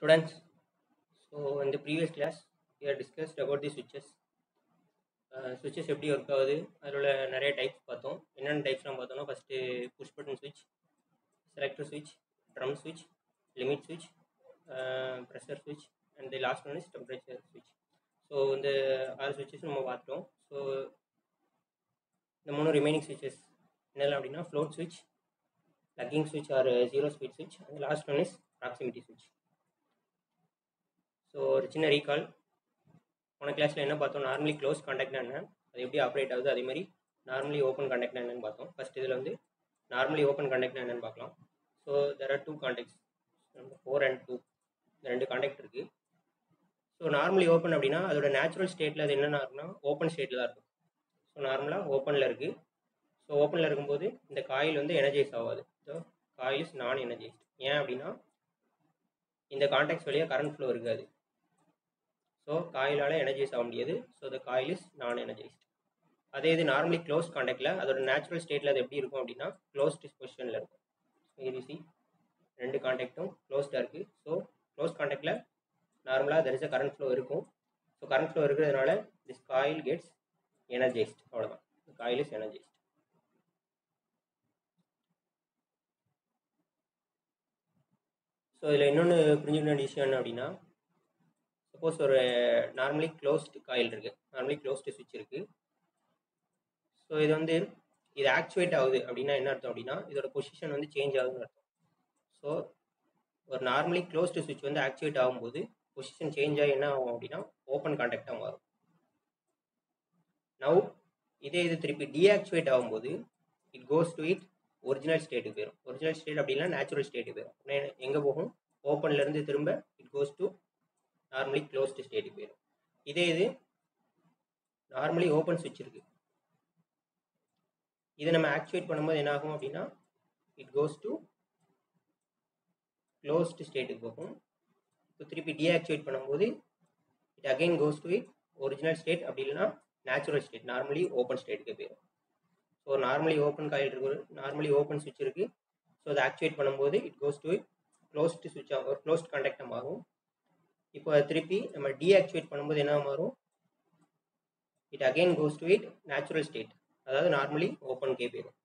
Students, so in the previous class, we had discussed about the switches. சுவிட்சஸ் எப்படி work ஆகுது அதில் உள்ள நிறைய டைப்ஸ் பார்த்தோம் என்னென்ன டைப்ஸ்லாம் பார்த்தோம்னா ஃபஸ்ட்டு புஷ் பட்டன் சுவிட்ச் செலக்டர் சுவிட்ச் ட்ரம் சுவிட்ச் லிமிட் சுவிட்ச் ப்ரெஷர் சுவிட்ச் and the last one is temperature சுவிட்ச் ஸோ இந்த ஆறு சுவிட்சஸ் நம்ம பார்த்தோம் ஸோ இந்த மூணு ரிமைனிங் சுவிட்சஸ் என்னெல்லாம் அப்படின்னா ஃப்ளோட் சுவிட்ச் லக்கிங் சுவிட்ச் ஆர் ஜீரோ ஸ்பீட் சுவிட்ச் and last one is proximity சுவிட்ச் ஸோ ஒரு சின்ன ரீகால் போன கிளாஸில் என்ன பார்த்தோம் நார்மலி க்ளோஸ் காண்டாக்ட்னா என்ன அது எப்படி ஆப்ரேட் ஆகுது அதே மாதிரி நார்மலி ஓப்பன் காண்டாக்ட்னா என்னன்னு பார்த்தோம் ஃபஸ்ட் இதில் வந்து நார்மலி ஓப்பன் காண்டாக்ட்னா என்னன்னு பார்க்கலாம் so there are two contacts four and two இந்த ரெண்டு காண்டாக்ட் இருக்குது ஸோ நார்மலி ஓப்பன் அப்படின்னா அதோட நேச்சுரல் ஸ்டேட்டில் அது என்னென்ன இருக்குன்னா ஓப்பன் ஸ்டேட்டில் தான் இருக்கும் ஸோ நார்மலாக ஓப்பனில் இருக்குது ஸோ ஓப்பனில் இருக்கும்போது இந்த காயில் வந்து எனர்ஜைஸ் ஆகாது so coil is non energized ஏன் அப்படின்னா இந்த காண்டாக்ட்ஸ் வழியாக கரண்ட் ஃப்ளோ இருக்காது ஸோ காயிலால் எனர்ஜைஸ் ஆக முடியாது so the coil is non energized அதே இது நார்மலி க்ளோஸ் காண்டாக்டில் அதோட நேச்சுரல் ஸ்டேட்டில் அது எப்படி இருக்கும் அப்படின்னா க்ளோஸ்ட் பொசிஷனில் இருக்கும் ஏபிசி ரெண்டு காண்டாக்டும் க்ளோஸ்டாக இருக்குது ஸோ க்ளோஸ் காண்டாக்டில் நார்மலாக there is a current flow இருக்கும் ஸோ கரண்ட் ஃப்ளோ இருக்கிறதுனால திஸ் காயில் கெட்ஸ் எனர்ஜைஸ்ட் அவ்வளோதான் காயில் இஸ் எனர்ஜைஸ்ட் ஸோ இதில் இன்னொன்று புரிஞ்சுக்க வேண்டிய விஷயம் என்ன அப்படின்னா சப்போஸ் ஒரு நார்மலி க்ளோஸ்டு காயில் இருக்குது நார்மலி க்ளோஸ்டு சுவிட்ச் இருக்குது ஸோ இது வந்து இது ஆக்சுவேட் ஆகுது அப்படின்னா என்ன அர்த்தம் அப்படின்னா இதோட பொசிஷன் வந்து சேஞ்ச் ஆகுதுன்னு அர்த்தம் ஸோ ஒரு நார்மலி க்ளோஸ்டு சுவிட்ச் வந்து ஆக்சுவேட் ஆகும்போது பொசிஷன் சேஞ்ச் ஆகி என்ன ஆகும் அப்படின்னா ஓப்பன் கான்டாக்டாக மாறும் நவ் இதே இது திருப்பி டீஆக்சுவேட் ஆகும்போது it goes to it original ஸ்டேட்டுக்கு போயிடும் ஒரிஜினல் ஸ்டேட் அப்படின்னா நேச்சுரல் ஸ்டேட்டுக்கு போயிடும் எங்கே போகும் ஓப்பன்லேருந்து திரும்ப it goes to normally closed ஸ்டேட்டுக்கு போயிடும் இதே இது நார்மலி ஓப்பன் சுவிட்ச் இருக்குது இதை நம்ம ஆக்டிவேட் பண்ணும்போது என்ன ஆகும் அப்படின்னா இட் கோஸ் டு க்ளோஸ்டு ஸ்டேட்டுக்கு போகும் இப்போ திருப்பி டீஆக்டிவேட் பண்ணும்போது it again goes to it original state அப்படி இல்லைன்னா நேச்சுரல் ஸ்டேட் நார்மலி ஓப்பன் ஸ்டேட்டுக்கு போயிடும் ஸோ நார்மலி ஓப்பன் காயில் இருக்கு நார்மலி ஓப்பன் சுவிட்ச் இருக்குது ஸோ அதை ஆக்டிவேட் பண்ணும்போது it goes to it closed சுவிட்சாக ஒரு க்ளோஸ்ட் கான்டாக்டாக மாறும் இப்போ அதை திருப்பி நம்ம டீஆக்டிவேட் பண்ணும்போது என்ன மாறும் it again goes to it natural state அதாவது நார்மலி ஓப்பன் கே போயிடும்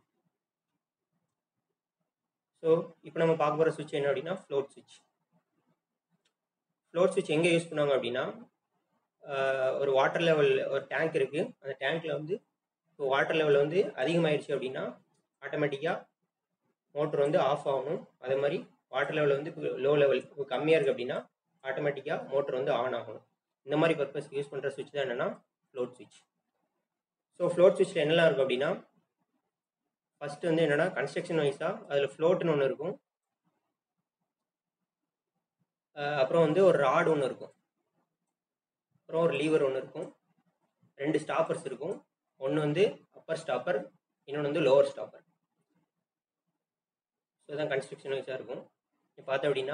ஸோ இப்போ நம்ம பார்க்க போகிற சுவிட்ச் என்ன அப்படின்னா ஃப்ளோட் சுவிட்ச் ஃப்ளோட் சுவிட்ச் எங்கே யூஸ் பண்ணுவாங்க அப்படின்னா ஒரு வாட்டர் லெவல் ஒரு டேங்க் இருக்குது அந்த டேங்க்கில் வந்து இப்போ வாட்டர் லெவல் வந்து அதிகமாகிடுச்சு அப்படின்னா ஆட்டோமேட்டிக்காக மோட்ரு வந்து ஆஃப் ஆகணும் அதே மாதிரி வாட்டர் லெவல் வந்து லோ லெவல் இப்போ கம்மியாக இருக்குது அப்படின்னா ஆட்டோமேட்டிக்காக மோட்டர் வந்து ஆன் ஆகணும் இந்த மாதிரி பர்பஸ்க்கு யூஸ் பண்ணுற சுவிட்ச் தான் என்னென்னா ஃப்ளோட் சுவிட்ச் ஸோ ஃப்ளோட் சுவிட்சில் என்னெல்லாம் இருக்கும் அப்படின்னா ஃபஸ்ட்டு வந்து என்னென்னா கன்ஸ்ட்ரக்ஷன் வைஸாக அதில் ஃப்ளோட்டுன்னு ஒன்று இருக்கும் அப்புறம் வந்து ஒரு ராடு ஒன்று இருக்கும் அப்புறம் ஒரு லீவர் ஒன்று இருக்கும் ரெண்டு ஸ்டாப்பர்ஸ் இருக்கும் ஒன்று வந்து அப்பர் ஸ்டாப்பர் இன்னொன்று வந்து லோவர் ஸ்டாப்பர் ஸோ இதான் கன்ஸ்ட்ரக்ஷன் வைஸாக இருக்கும் இப்போ பார்த்தோம் அப்படின்னா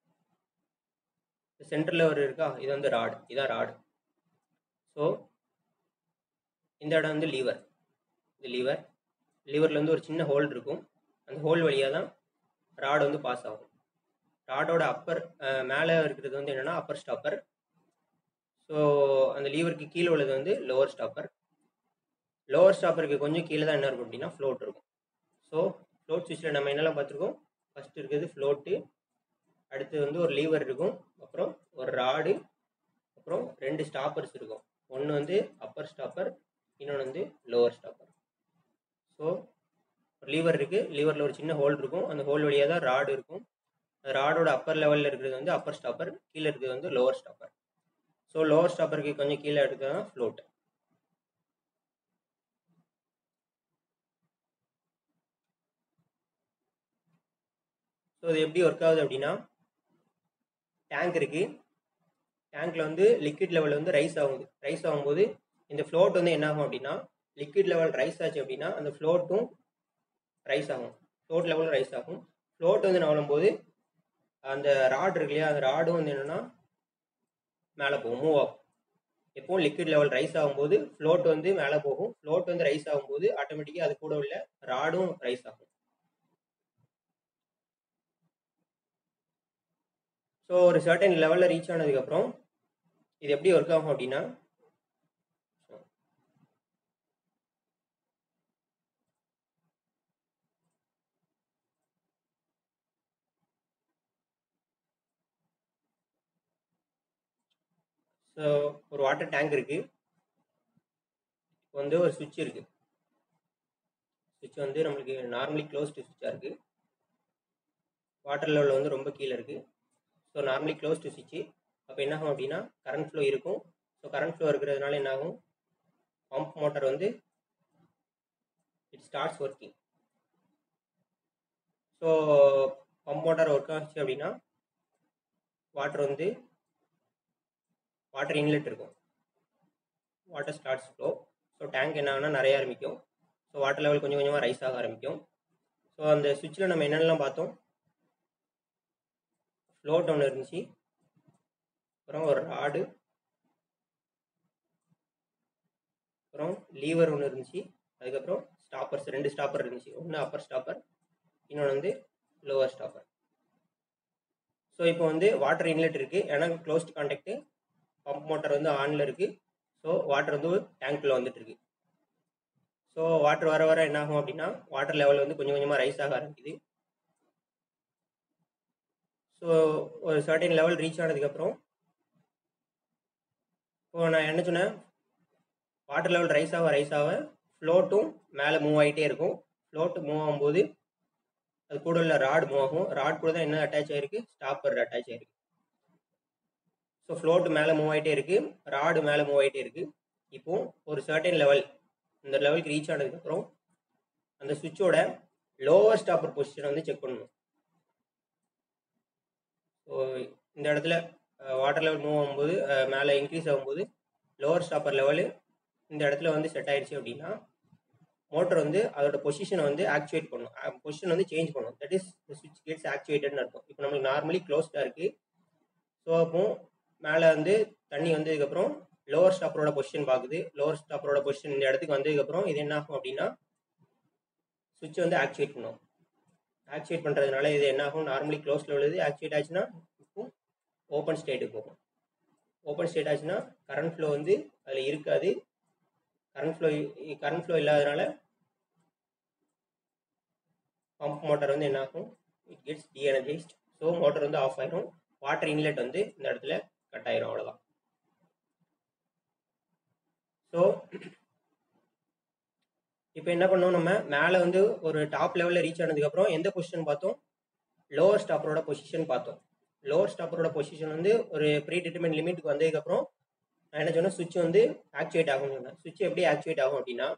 சென்டரில் ஒரு இருக்கா இது வந்து ராடு இதான் ராடு ஸோ இந்த இடம் வந்து லீவர் இது லீவர் லீவரில் வந்து ஒரு சின்ன ஹோல் இருக்கும் அந்த ஹோல் வழியாக தான் ராடு வந்து பாஸ் ஆகும் ராடோட அப்பர் மேலே இருக்கிறது வந்து என்னென்னா அப்பர் ஸ்டாப்பர் ஸோ அந்த லீவருக்கு கீழே உள்ளது வந்து லோவர் ஸ்டாப்பர் லோவர் ஸ்டாப்பருக்கு கொஞ்சம் கீழே தான் என்ன இருக்கும் அப்படின்னா ஃப்ளோட் இருக்கும் ஸோ ஃப்ளோட் சுவிட்சில் நம்ம என்னெல்லாம் பார்த்துருக்கோம் ஃபஸ்ட் இருக்கிறது ஃப்ளோட்டு அடுத்து வந்து ஒரு லீவர் இருக்கும் அப்புறம் ஒரு ராடு அப்புறம் ரெண்டு ஸ்டாப்பர்ஸ் இருக்கும் ஒன்று வந்து அப்பர் ஸ்டாப்பர் இன்னொன்று வந்து லோவர் ஸ்டாப்பர் ஸோ ஒரு லீவர் இருக்குது லீவரில் ஒரு சின்ன ஹோல் இருக்கும் அந்த ஹோல் வழியாக தான் ராடு இருக்கும் அந்த ராடோட அப்பர் லெவலில் இருக்கிறது வந்து அப்பர் ஸ்டாப்பர் கீழே இருக்கிறது வந்து லோவர் ஸ்டாப்பர் ஸோ லோவர் ஸ்டாப்பருக்கு கொஞ்சம் கீழே எடுக்கிறது தான் ஃப்ளோட் ஸோ இது எப்படி ஒர்க் ஆகுது அப்படின்னா டேங்க் இருக்குது டேங்க்கில் வந்து லிக்விட் லெவல் வந்து ரைஸ் ஆகுது ரைஸ் ஆகும்போது இந்த ஃப்ளோட் வந்து என்ன ஆகும் அப்படின்னா லிக்விட் லெவல் ரைஸ் ஆச்சு அப்படின்னா அந்த ஃப்ளோட்டும் ரைஸ் ஆகும் ஃப்ளோட் லெவலும் ரைஸ் ஆகும் ஃப்ளோட் வந்து நவளும்போது அந்த ராட் இருக்கு இல்லையா அந்த ராடும் வந்து என்னென்னா மேலே போகும் மூவ் ஆகும் எப்பவும் லிக்விட் லெவல் ரைஸ் ஆகும்போது ஃப்ளோட் வந்து மேலே போகும் ஃப்ளோட் வந்து ரைஸ் ஆகும்போது ஆட்டோமேட்டிக்காக அது கூட உள்ள ராடும் ரைஸ் ஆகும் ஸோ ஒரு சர்டன் லெவலில் ரீச் ஆனதுக்கப்புறம் இது எப்படி ஒர்க் ஆகும் அப்படின்னா ஸோ ஒரு வாட்டர் டேங்க் இருக்குது இப்போ வந்து ஒரு சுவிட்ச் இருக்குது சுவிட்ச் வந்து நம்மளுக்கு நார்மலி க்ளோஸ்டு சுவிட்சாக இருக்குது வாட்டர் லெவல் வந்து ரொம்ப கீழே இருக்குது ஸோ நார்மலி க்ளோஸ்டு சுவிட்சு அப்போ என்ன ஆகும் அப்படின்னா கரண்ட் ஃப்ளோ இருக்கும் ஸோ கரண்ட் ஃப்ளோ இருக்கிறதுனால என்ன ஆகும் பம்ப் மோட்டார் வந்து it starts working so pump motor work ஆச்சு அப்படின்னா வாட்டர் வந்து வாட்டர் இன்லெட் இருக்கும் water starts flow so tank என்ன ஆகுனா நிறைய ஆரம்பிக்கும் ஸோ வாட்டர் லெவல் கொஞ்சம் கொஞ்சமாக ரைஸ் ஆக ஆரம்பிக்கும் ஸோ அந்த சுவிட்சில் நம்ம என்னென்னலாம் பார்த்தோம் ஃப்ளோட் ஒன்று இருந்துச்சு அப்புறம் ஒரு ராடு அப்புறம் லீவர் ஒன்று இருந்துச்சு அதுக்கப்புறம் ஸ்டாப்பர்ஸ் ரெண்டு ஸ்டாப்பர் இருந்துச்சு ஒன்று அப்பர் ஸ்டாப்பர் இன்னொன்று வந்து லோவர் ஸ்டாப்பர் ஸோ இப்போ வந்து வாட்டர் இன்லெட் இருக்குது ஏன்னா க்ளோஸ்ட் கான்டாக்ட் பம்ப் மோட்டார் வந்து ஆனில் இருக்குது ஸோ வாட்டர் வந்து டேங்க்கில் வந்துட்டு இருக்கு ஸோ வாட்டர் வர வர என்ன ஆகும் அப்படின்னா வாட்டர் லெவல் வந்து கொஞ்சம் கொஞ்சமாக ரைஸ் ஆக ஆரம்பிக்குது ஸோ ஒரு சர்டன் லெவல் ரீச் ஆனதுக்கப்புறம் இப்போ நான் என்ன சொன்னேன் வாட்டர் லெவல் ரைஸ் ஆக ரைஸ் ஆக ஃப்ளோட்டும் மேலே மூவ் ஆகிட்டே இருக்கும் ஃப்ளோட்டு மூவ் ஆகும்போது அது கூட உள்ள ராட் மூவ் ஆகும் ராட் கூட தான் என்ன அட்டாச் ஆகிருக்கு ஸ்டாப்பர் அட்டாச் ஆகிருக்கு ஸோ ஃப்ளோட் மேலே மூவ் ஆகிட்டே இருக்குது ராடு மேலே மூவ் ஆகிட்டே இருக்குது இப்போ ஒரு சர்டன் லெவல் இந்த லெவலுக்கு ரீச் ஆனதுக்கப்புறம் அந்த சுவிட்சோட லோவர் ஸ்டாப்பர் பொசிஷனை வந்து செக் பண்ணணும் ஸோ இந்த இடத்துல வாட்டர் லெவல் மூவ் ஆகும்போது மேலே இன்க்ரீஸ் ஆகும்போது லோவர் ஸ்டாப்பர் லெவலு இந்த இடத்துல வந்து செட் ஆயிடுச்சு அப்படின்னா மோட்டர் வந்து அதோட பொசிஷனை வந்து ஆக்டிவேட் பண்ணும் பொசிஷன் வந்து சேஞ்ச் பண்ணும் தட் இஸ் சுவிட்ச் கேட்ஸ் ஆக்டிவேட்டட்னு இருக்கும் இப்போ நம்மளுக்கு நார்மலி க்ளோஸ்டாக இருக்குது ஸோ அப்போ மேலே வந்து தண்ணி வந்ததுக்கப்புறம் லோவர் ஸ்டாப்பரோட பொசிஷன் பார்க்குது லோவர் ஸ்டாப்பரோட பொசிஷன் இந்த இடத்துக்கு வந்ததுக்கப்புறம் இது என்ன ஆகும் அப்படின்னா சுவிட்ச் வந்து ஆக்டிவேட் பண்ணும் ஆக்டிவேட் பண்ணுறதுனால இது என்ன ஆகும் நார்மலி க்ளோஸில் உள்ளது ஆக்டிவேட் ஆச்சுன்னா இப்போ ஓப்பன் ஸ்டேட்டுக்கு போகும் ஓப்பன் ஸ்டேட் ஆச்சுன்னா கரண்ட் ஃப்ளோ வந்து அதில் இருக்காது கரண்ட் ஃப்ளோ கரண்ட் ஃப்ளோ இல்லாதனால பம்ப் மோட்டார் வந்து என்ன ஆகும் it gets deenergized so motor வந்து ஆஃப் ஆயிரும் வாட்டர் இன்லெட் வந்து இந்த இடத்துல கட் ஆயிரும் அவ்வளோதான் ஸோ இப்போ என்ன பண்ணோம் நம்ம மேலே வந்து ஒரு டாப் லெவலில் ரீச் ஆனதுக்கப்புறம் எந்த பொசிஷன் பார்த்தோம் லோவர் ஸ்டாப்பரோட பொசிஷன் பார்த்தோம் லோவர் ஸ்டாப்பரோட பொசிஷன் வந்து ஒரு ப்ரீ டிட்டர்மெண்ட் லிமிட்டுக்கு வந்ததுக்கப்புறம் நான் என்ன சொன்னேன் சுவிட்ச் வந்து ஆக்டிவேட் ஆகும்னு சொன்னேன் சுவிட்ச் எப்படி ஆக்டிவேட் ஆகும் அப்படின்னா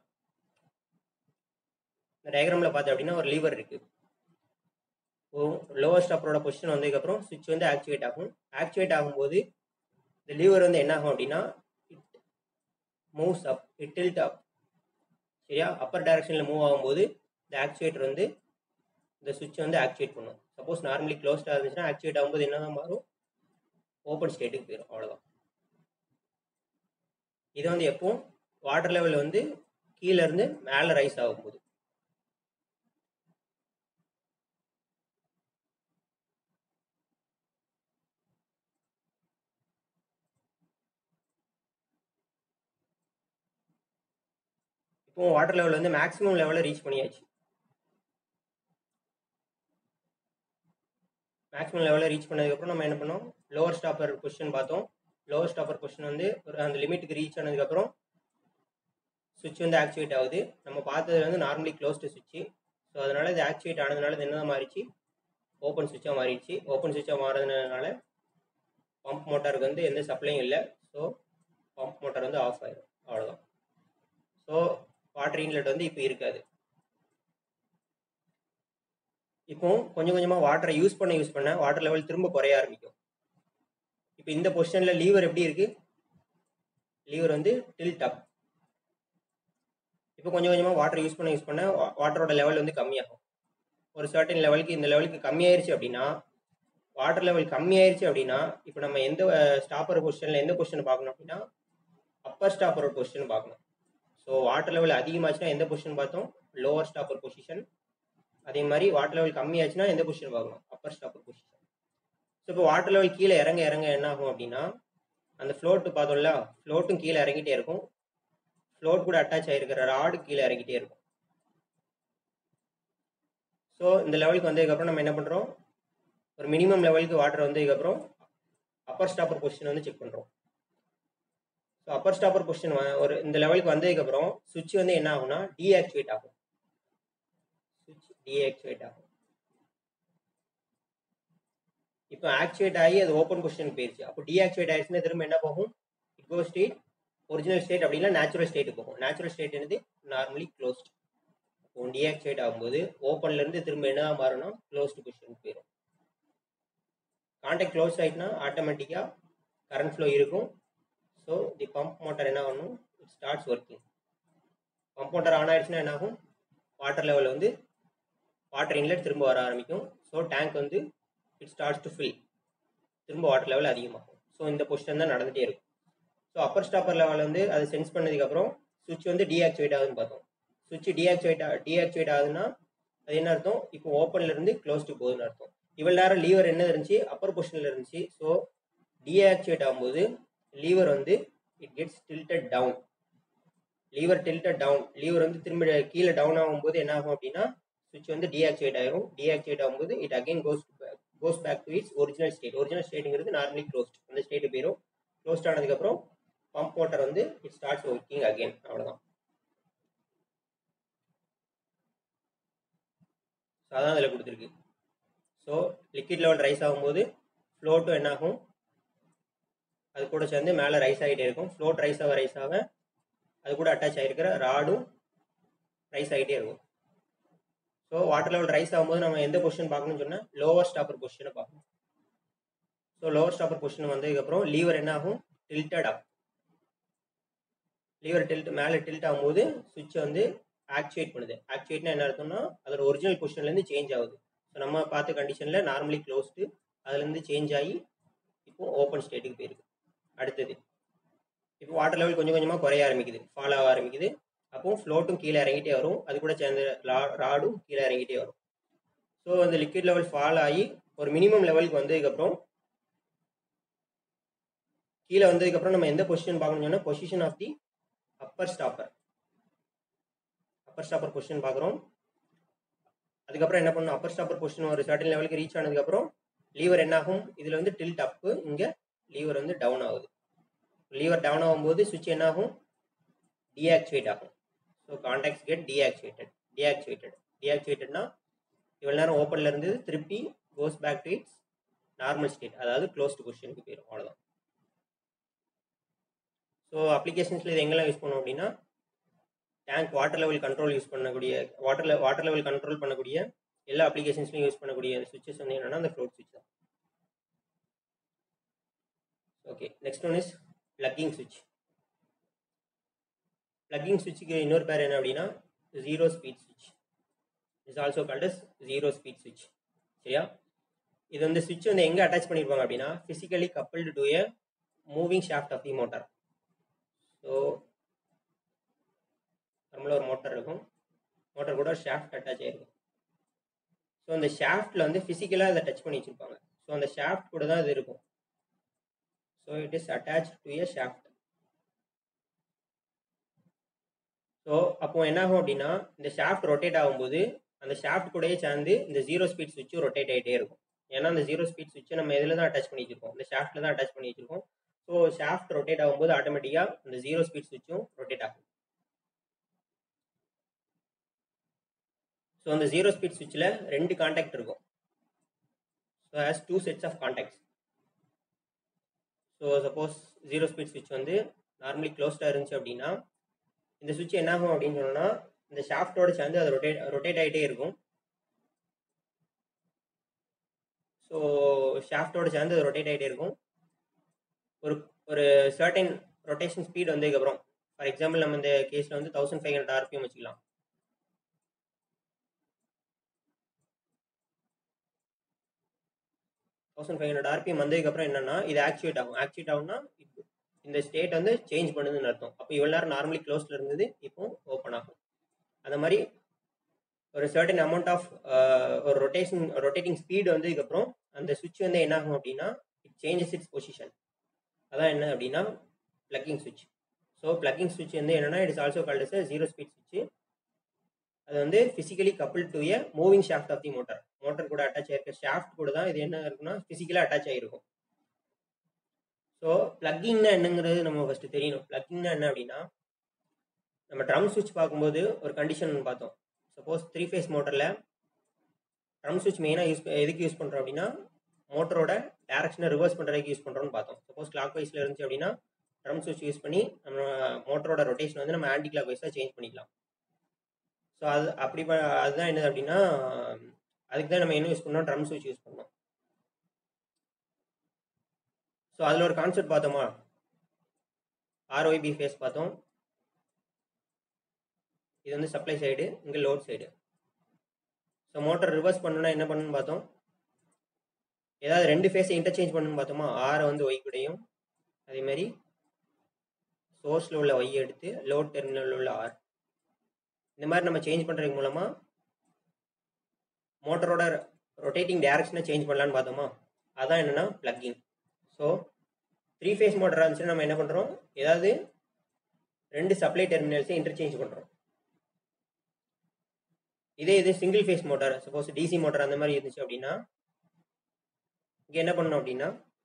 இந்த டயக்ராமில் பார்த்தேன் அப்படின்னா ஒரு லீவர் இருக்குது லோவர் ஸ்டாப்பரோட பொசிஷன் வந்ததுக்கப்புறம் சுவிட்ச் வந்து ஆக்டிவேட் ஆகும் ஆக்டிவேட் ஆகும்போது இந்த லீவர் வந்து என்ன ஆகும் அப்படின்னா it moves up it tilt up சரியா அப்பர் டைரக்ஷனில் மூவ் ஆகும்போது இந்த ஆக்சுவேட்டர் வந்து இந்த சுவிட்ச் வந்து ஆக்டிவேட் பண்ணும் சப்போஸ் நார்மலி க்ளோஸ்டாக இருந்துச்சுன்னா ஆக்டிவேட் ஆகும்போது என்ன தான் மாறும் ஓப்பன் ஸ்டேட்டுக்கு போயிடும் அவ்வளோதான் இது வந்து எப்போ வாட்டர் லெவல் வந்து கீழே இருந்து மேலே ரைஸ் ஆகும்போது இப்போ வாட்டர் லெவல் வந்து மேக்ஸிமம் லெவலில் ரீச் பண்ணியாச்சு மேக்ஸிமம் லெவலில் ரீச் பண்ணதுக்கப்புறம் நம்ம என்ன பண்ணோம் லோவர் ஸ்டாப்பர் பொசிஷன் பார்த்தோம் லோவர் ஸ்டாப்பர் பொசிஷன் வந்து ஒரு அந்த லிமிட்டுக்கு ரீச் ஆனதுக்கப்புறம் சுவிட்ச் வந்து ஆக்டிவேட் ஆகுது நம்ம பார்த்தது வந்து நார்மலி க்ளோஸ்டு சுவிட்சு ஸோ அதனால் இது ஆக்டிவேட் ஆனதுனால இது என்ன மாறிச்சு ஓப்பன் சுவிட்சாக மாறிடுச்சு ஓப்பன் சுவிட்சாக மாறதுனால பம்ப் மோட்டாருக்கு வந்து எந்த சப்ளையும் இல்லை ஸோ பம்ப் மோட்டார் வந்து ஆஃப் ஆயிடும் அவ்வளோதான் ஸோ வாட்டர் இன்லெட் வந்து இப்போ இருக்காது இப்போ கொஞ்சம் கொஞ்சமாக வாட்டரை யூஸ் பண்ண யூஸ் பண்ண வாட்டர் லெவல் திரும்ப குறைய ஆரம்பிக்கும் இப்போ இந்த பொசிஷனில் லீவர் எப்படி இருக்கு லீவர் வந்து டில்ட் அப் இப்போ கொஞ்சம் கொஞ்சமாக வாட்டர் யூஸ் பண்ண யூஸ் பண்ண வாட்டரோட லெவல் வந்து கம்மியாகும் ஒரு சர்டன் லெவலுக்கு இந்த லெவலுக்கு கம்மியாயிருச்சு அப்படின்னா வாட்டர் லெவல் கம்மியாயிருச்சு அப்படின்னா இப்போ நம்ம எந்த ஸ்டாப்பர் பொசிஷனில் எந்த பொசிஷன் பார்க்கணும் அப்படின்னா அப்பர் ஸ்டாப்பரோட பொசிஷன் பார்க்கணும் ஸோ வாட்டர் லெவல் அதிகமாச்சுன்னா எந்த பொசிஷன் பார்த்தோம் லோவர் ஸ்டாப்பர் பொசிஷன் அதே மாதிரி வாட்டர் லெவல் கம்மியாச்சுன்னா எந்த பொசிஷன் பார்க்கணும் அப்பர் ஸ்டாப்பர் பொசிஷன் ஸோ இப்போ வாட்டர் லெவல் கீழே இறங்க இறங்க என்ன ஆகும் அப்படின்னா அந்த ஃப்ளோட்டு பார்த்தோம்ல ஃப்ளோட்டும் கீழே இறங்கிட்டே இருக்கும் ஃப்ளோட் கூட அட்டாச் ஆகிருக்கிற ராடு கீழே இறங்கிட்டே இருக்கும் ஸோ இந்த லெவலுக்கு வந்ததுக்கப்புறம் நம்ம என்ன பண்ணுறோம் ஒரு மினிமம் லெவலுக்கு வாட்டர் வந்ததுக்கப்புறம் அப்பர் ஸ்டாப்பர் பொசிஷன் வந்து செக் பண்ணுறோம் ஸோ அப்பர் ஸ்டாப்பர் பொசிஷன் ஒரு இந்த லெவலுக்கு வந்ததுக்கப்புறம் சுவிட்ச் வந்து என்ன ஆகும்னா டீஆக்டிவேட் ஆகும் சுவிட்ச் டீஆக்டிவேட் ஆகும் இப்போ ஆக்டிவேட் ஆகி அது ஓப்பன் பொசிஷன் போயிருச்சு அப்போ டீஆக்டிவேட் ஆயிடுச்சுன்னா திரும்ப என்ன போகும் it go state original state அப்படின்னா நேச்சுரல் ஸ்டேட் போகும் நேச்சுரல் ஸ்டேட் என்னது நார்மலி க்ளோஸ்ட் இப்போ டீஆக்டிவேட் ஆகும்போது ஓப்பன்ல இருந்து திரும்ப என்ன மாறணும் க்ளோஸ்டு பொசிஷன் போயிடும் கான்டாக்ட் க்ளோஸ் ஆகிட்டுனா ஆட்டோமேட்டிக்காக கரண்ட் ஃப்ளோ இருக்கும் ஸோ தி பம்ப் மோட்டர் என்ன ஆகணும் it starts working pump motor on ஆயிடுச்சுன்னா என்ன ஆகும் வாட்டர் லெவல் வந்து வாட்டர் இன்லெட் திரும்ப வர ஆரம்பிக்கும் ஸோ டேங்க் வந்து இட் ஸ்டார்ட்ஸ் டு ஃபில் திரும்ப வாட்டர் லெவல் அதிகமாகும் ஸோ இந்த பொசிஷன் தான் நடந்துகிட்டே இருக்கும் ஸோ அப்பர் ஸ்டாப்பர் லெவல் வந்து அதை சென்ஸ் பண்ணதுக்கப்புறம் சுவிட்ச் வந்து டீஆக்டிவேட் ஆகுதுன்னு பார்த்தோம் சுவிட்ச் டீஆக்டிவேட் டீஆக்டிவேட் ஆகுதுன்னா அது என்ன அர்த்தம் இப்போ ஓப்பன்ல இருந்து க்ளோஸ்டு போகுதுன்னு அர்த்தம் இவ்வளோ நேரம் லீவர் என்ன இருந்துச்சு அப்பர் பொசிஷனில் இருந்துச்சு ஸோ டீஆக்டிவேட் ஆகும்போது லீவர் வந்து it gets tilted down lever tilted down lever வந்து திரும்ப கீழே டவுன் ஆகும்போது என்ன ஆகும் அப்படின்னா சுவிட்ச் வந்து டீஆக்டிவேட் ஆயிரும் டீஆக்டிவேட் ஆகும்போது it again goes goes back to its original state original ஸ்டேட்டுங்கிறது நார்மலி க்ளோஸ்ட் அந்த ஸ்டேட்டு போயிடும் க்ளோஸ்ட் ஆனதுக்கப்புறம் பம்ப் மோட்டர் வந்து இட் ஸ்டார்ட்ஸ் ஒர்க்கிங் அகைன் அவ்வளோதான் ஸோ அதான் அதில் கொடுத்துருக்கு ஸோ லிக்விட் லெவல் ரைஸ் ஆகும்போது ஃப்ளோட்டும் என்ன ஆகும் அது கூட சேர்ந்து மேலே ரைஸ் ஆகிட்டே இருக்கும் ஃப்ளோட் ரைஸ் ஆக ரைஸ் ஆக அது கூட அட்டாச் ஆகிருக்கிற ராடும் ரைஸ் ஆகிட்டே இருக்கும் ஸோ வாட்டர் லெவல் ரைஸ் ஆகும்போது நம்ம எந்த பொசிஷன் பார்க்கணும்னு சொன்னால் லோவர் ஸ்டாப்பர் பொசிஷனை பார்க்கணும் ஸோ லோவர் ஸ்டாப்பர் பொசிஷன் வந்ததுக்கப்புறம் லீவர் என்ன ஆகும் டில்டட் ஆகும் லீவர் டில்ட் மேலே டில்ட் ஆகும்போது சுவிட்ச் வந்து ஆக்சுவேட் பண்ணுது ஆக்சுவேட்னா என்ன அர்த்தம்னா அதோட ஒரிஜினல் பொசிஷன்லேருந்து சேஞ்ச் ஆகுது ஸோ நம்ம பார்த்த கண்டிஷனில் நார்மலி க்ளோஸ்டு அதுலேருந்து சேஞ்ச் ஆகி இப்போ ஓப்பன் ஸ்டேட்டுக்கு போயிருக்கு அடுத்தது இப்போ வாட்டர் லெவல் கொஞ்சம் கொஞ்சமாக குறைய ஆரம்பிக்குது ஃபால் ஆக ஆரம்பிக்குது அப்போ ஃப்ளோட்டும் கீழே இறங்கிட்டே வரும் அது கூட சேர்ந்த ராடும் கீழே இறங்கிட்டே வரும் ஸோ அந்த லிக்விட் லெவல் ஃபால் ஆகி ஒரு மினிமம் லெவலுக்கு வந்ததுக்கப்புறம் கீழே வந்ததுக்கப்புறம் நம்ம எந்த பொசிஷன் பார்க்கணும்னு சொன்னால் position of the upper stopper upper stopper position பார்க்குறோம் அதுக்கப்புறம் என்ன பண்ணணும் அப்பர் ஸ்டாப்பர் பொசிஷன் ஒரு சர்டன் லெவலுக்கு ரீச் ஆனதுக்கப்புறம் லீவர் என்ன ஆகும் இதில் வந்து டில்ட் அப்பு இங்கே லீவர் வந்து டவுன் ஆகுது லீவர் டவுன் ஆகும்போது சுவிட்ச் என்ன ஆகும் டீஆக்டிவேட் ஆகும் so contacts get deactivated deactivated டீஆக்டிவேட்டட்னா இவ்வளோ நேரம் ஓப்பனில் இருந்து திருப்பி goes back to its normal state அதாவது க்ளோஸ்டு பொசிஷனுக்கு போயிடும் அவ்வளோதான் ஸோ அப்ளிகேஷன்ஸில் இது எங்கெல்லாம் யூஸ் பண்ணோம் அப்படின்னா tank water level control use பண்ணக்கூடிய வாட்டர் வாட்டர் லெவல் கண்ட்ரோல் பண்ணக்கூடிய எல்லா அப்ளிகேஷன்ஸ்லையும் யூஸ் பண்ணக்கூடிய சுவிச்சஸ் வந்து என்னன்னா அந்த ஃப்ளோட் சுவிட்ச் தான் okay next one is plucking சுவிட்ச் பிளக்கிங் சுவிட்சுக்கு இன்னொரு பேர் என்ன அப்படின்னா ஜீரோ ஸ்பீட் சுவிட்ச் is also called as zero speed சுவிட்ச் சரியா இது வந்து சுவிட்ச் வந்து எங்கே அட்டாச் பண்ணியிருப்பாங்க அப்படின்னா physically coupled to a moving shaft of the motor so நம்மள ஒரு மோட்டர் இருக்கும் மோட்டர் கூட ஷாஃப்ட் அட்டாச் ஆகிருக்கும் ஸோ அந்த ஷாஃப்டில் வந்து ஃபிசிக்கலாக அதை டச் பண்ணி வச்சுருப்பாங்க ஸோ அந்த ஷாஃப்ட் கூட தான் இது இருக்கும் so it is attach to a shaft so அப்போ என்ன ஆகும் அப்படின்னா இந்த ஷாஃப்ட் ரொட்டேட் ஆகும்போது அந்த ஷாஃப்ட் கூடயே சேர்ந்து இந்த ஜீரோ ஸ்பீட் சுவிட்சும் ரொட்டேட் ஆகிட்டே இருக்கும் ஏன்னா அந்த ஜீரோ ஸ்பீட் சுவிட்சை நம்ம இதில் தான் அட்டாச் பண்ணி வச்சிருக்கோம் இந்த ஷாஃப்ட்டில் தான் அட்டாச் பண்ணி வச்சிருக்கோம் ஸோ ஷாஃப்ட் ரொட்டேட் ஆகும்போது ஆட்டோமேட்டிக்காக இந்த ஜீரோ ஸ்பீட் சுவிட்சும் ரொட்டேட் ஆகும் ஸோ அந்த ஜீரோ ஸ்பீட் சுவிட்சில் ரெண்டு காண்டாக்ட் இருக்கும் so has two sets of contacts so suppose zero speed சுவிட்ச் வந்து நார்மலி க்ளோஸ்டாக இருந்துச்சு அப்படின்னா இந்த சுவிட்ச் என்ன ஆகும் அப்படின்னு சொன்னோம்னா இந்த ஷாஃப்டோட சேர்ந்து அது ரொட்டேட் ரொட்டேட் ஆகிட்டே இருக்கும் ஸோ ஷாஃப்டோட சேர்ந்து அது ரொட்டேட் ஆகிட்டே இருக்கும் ஒரு ஒரு சர்டன் ரொட்டேஷன் ஸ்பீட் வந்ததுக்கப்புறம் ஃபார் எக்ஸாம்பிள் நம்ம இந்த கேஸில் வந்து தௌசண்ட் ஃபைவ் ஹண்ட்ரட் ஆர்பிஎம் வச்சுக்கலாம் தௌசண்ட் ஃபைவ் ஹண்ட்ரட் ஆர்பிஎம் வந்ததுக்கப்புறம் என்னன்னா இது ஆக்டிவேட் ஆகும் ஆக்டிவேட் ஆகும்னா இந்த ஸ்டேட் வந்து சேஞ்ச் பண்ணுதுன்னு அர்த்தம் அப்போ இவ்வளோ நேரம் நார்மலி க்ளோஸில் இருந்தது இப்போ ஓப்பன் ஆகும் அந்த மாதிரி ஒரு சர்டன் அமௌண்ட் ஆஃப் ஒரு ரொட்டேஷன் ரொட்டேட்டிங் ஸ்பீடு வந்ததுக்கப்புறம் அந்த சுவிட்ச் வந்து என்ன ஆகும் அப்படின்னா இட் சேஞ்சஸ் இட்ஸ் பொசிஷன் அதான் என்ன அப்படின்னா பிளக்கிங் சுவிட்ச் ஸோ பிளக்கிங் சுவிட்ச் வந்து என்னன்னா it is also called as zero speed சுவிட்ச் அது வந்து physically couple to a moving shaft of the motor motor கூட அட்டாச் ஆயிருக்க ஷாஃப்ட் கூட தான் இது என்ன இருக்குன்னா ஃபிசிக்கலாக அட்டாச் ஆகிருக்கும் ஸோ பிளக்கிங்னா என்னங்கிறது நம்ம ஃபஸ்ட்டு தெரியணும் பிளக்கிங்னா என்ன அப்படின்னா நம்ம ட்ரம் சுவிட்ச் பார்க்கும்போது ஒரு கண்டிஷன் பார்த்தோம் சப்போஸ் த்ரீ ஃபேஸ் மோட்டரில் ட்ரம் சுவிட்ச் மெயினாக யூஸ் எதுக்கு யூஸ் பண்ணுறோம் அப்படின்னா மோட்டரோட டேரக்ஷனை ரிவர்ஸ் பண்ணுறதுக்கு யூஸ் பண்ணுறோம்னு பார்த்தோம் சப்போஸ் கிளாக் வைஸில் இருந்துச்சு அப்படின்னா ட்ரம் சுவிட்ச் யூஸ் பண்ணி நம்ம மோட்டரோட ரொட்டேஷன் வந்து நம்ம ஆன்டி கிளாக் வைஸாக சேஞ்ச் பண்ணிக்கலாம் ஸோ அது அப்படி ப அதுதான் என்னது அப்படின்னா அதுக்கு தான் நம்ம என்ன யூஸ் பண்ணோம் ட்ரம் சுவிட்ச் யூஸ் பண்ணோம் ஸோ அதில் ஒரு கான்செப்ட் பார்த்தோமா ஆர்ஒய்பி ஃபேஸ் பார்த்தோம் இது வந்து சப்ளை சைடு இங்கே load side so motor reverse பண்ணணும்னா என்ன பண்ணணும்னு பார்த்தோம் ஏதாவது ரெண்டு ஃபேஸை இன்டர்சேஞ்ச் பண்ணணும்னு பார்த்தோமா ஆரை வந்து ஒய் கூடையும் அதேமாதிரி சோர்ஸில் உள்ள ஒய் எடுத்து லோட் டெர்மினலில் உள்ள ஆர் இந்த மாதிரி நம்ம சேஞ்ச் பண்ணுறது மூலமாக மோட்டரோட ரொட்டேட்டிங் டேரக்ஷனை சேஞ்ச் பண்ணலான்னு பார்த்தோமா அதான் என்னென்னா பிளக்கிங் ஸோ த்ரீ ஃபேஸ் மோட்டராக இருந்துச்சுன்னா நம்ம என்ன பண்ணுறோம் ஏதாவது ரெண்டு சப்ளை டெர்மினல்ஸை இன்டர்சேஞ்ச் பண்ணுறோம் இதே இது single phase motor suppose DC motor அந்த மாதிரி இருந்துச்சு அப்படின்னா இங்கே என்ன பண்ணணும் அப்படின்னா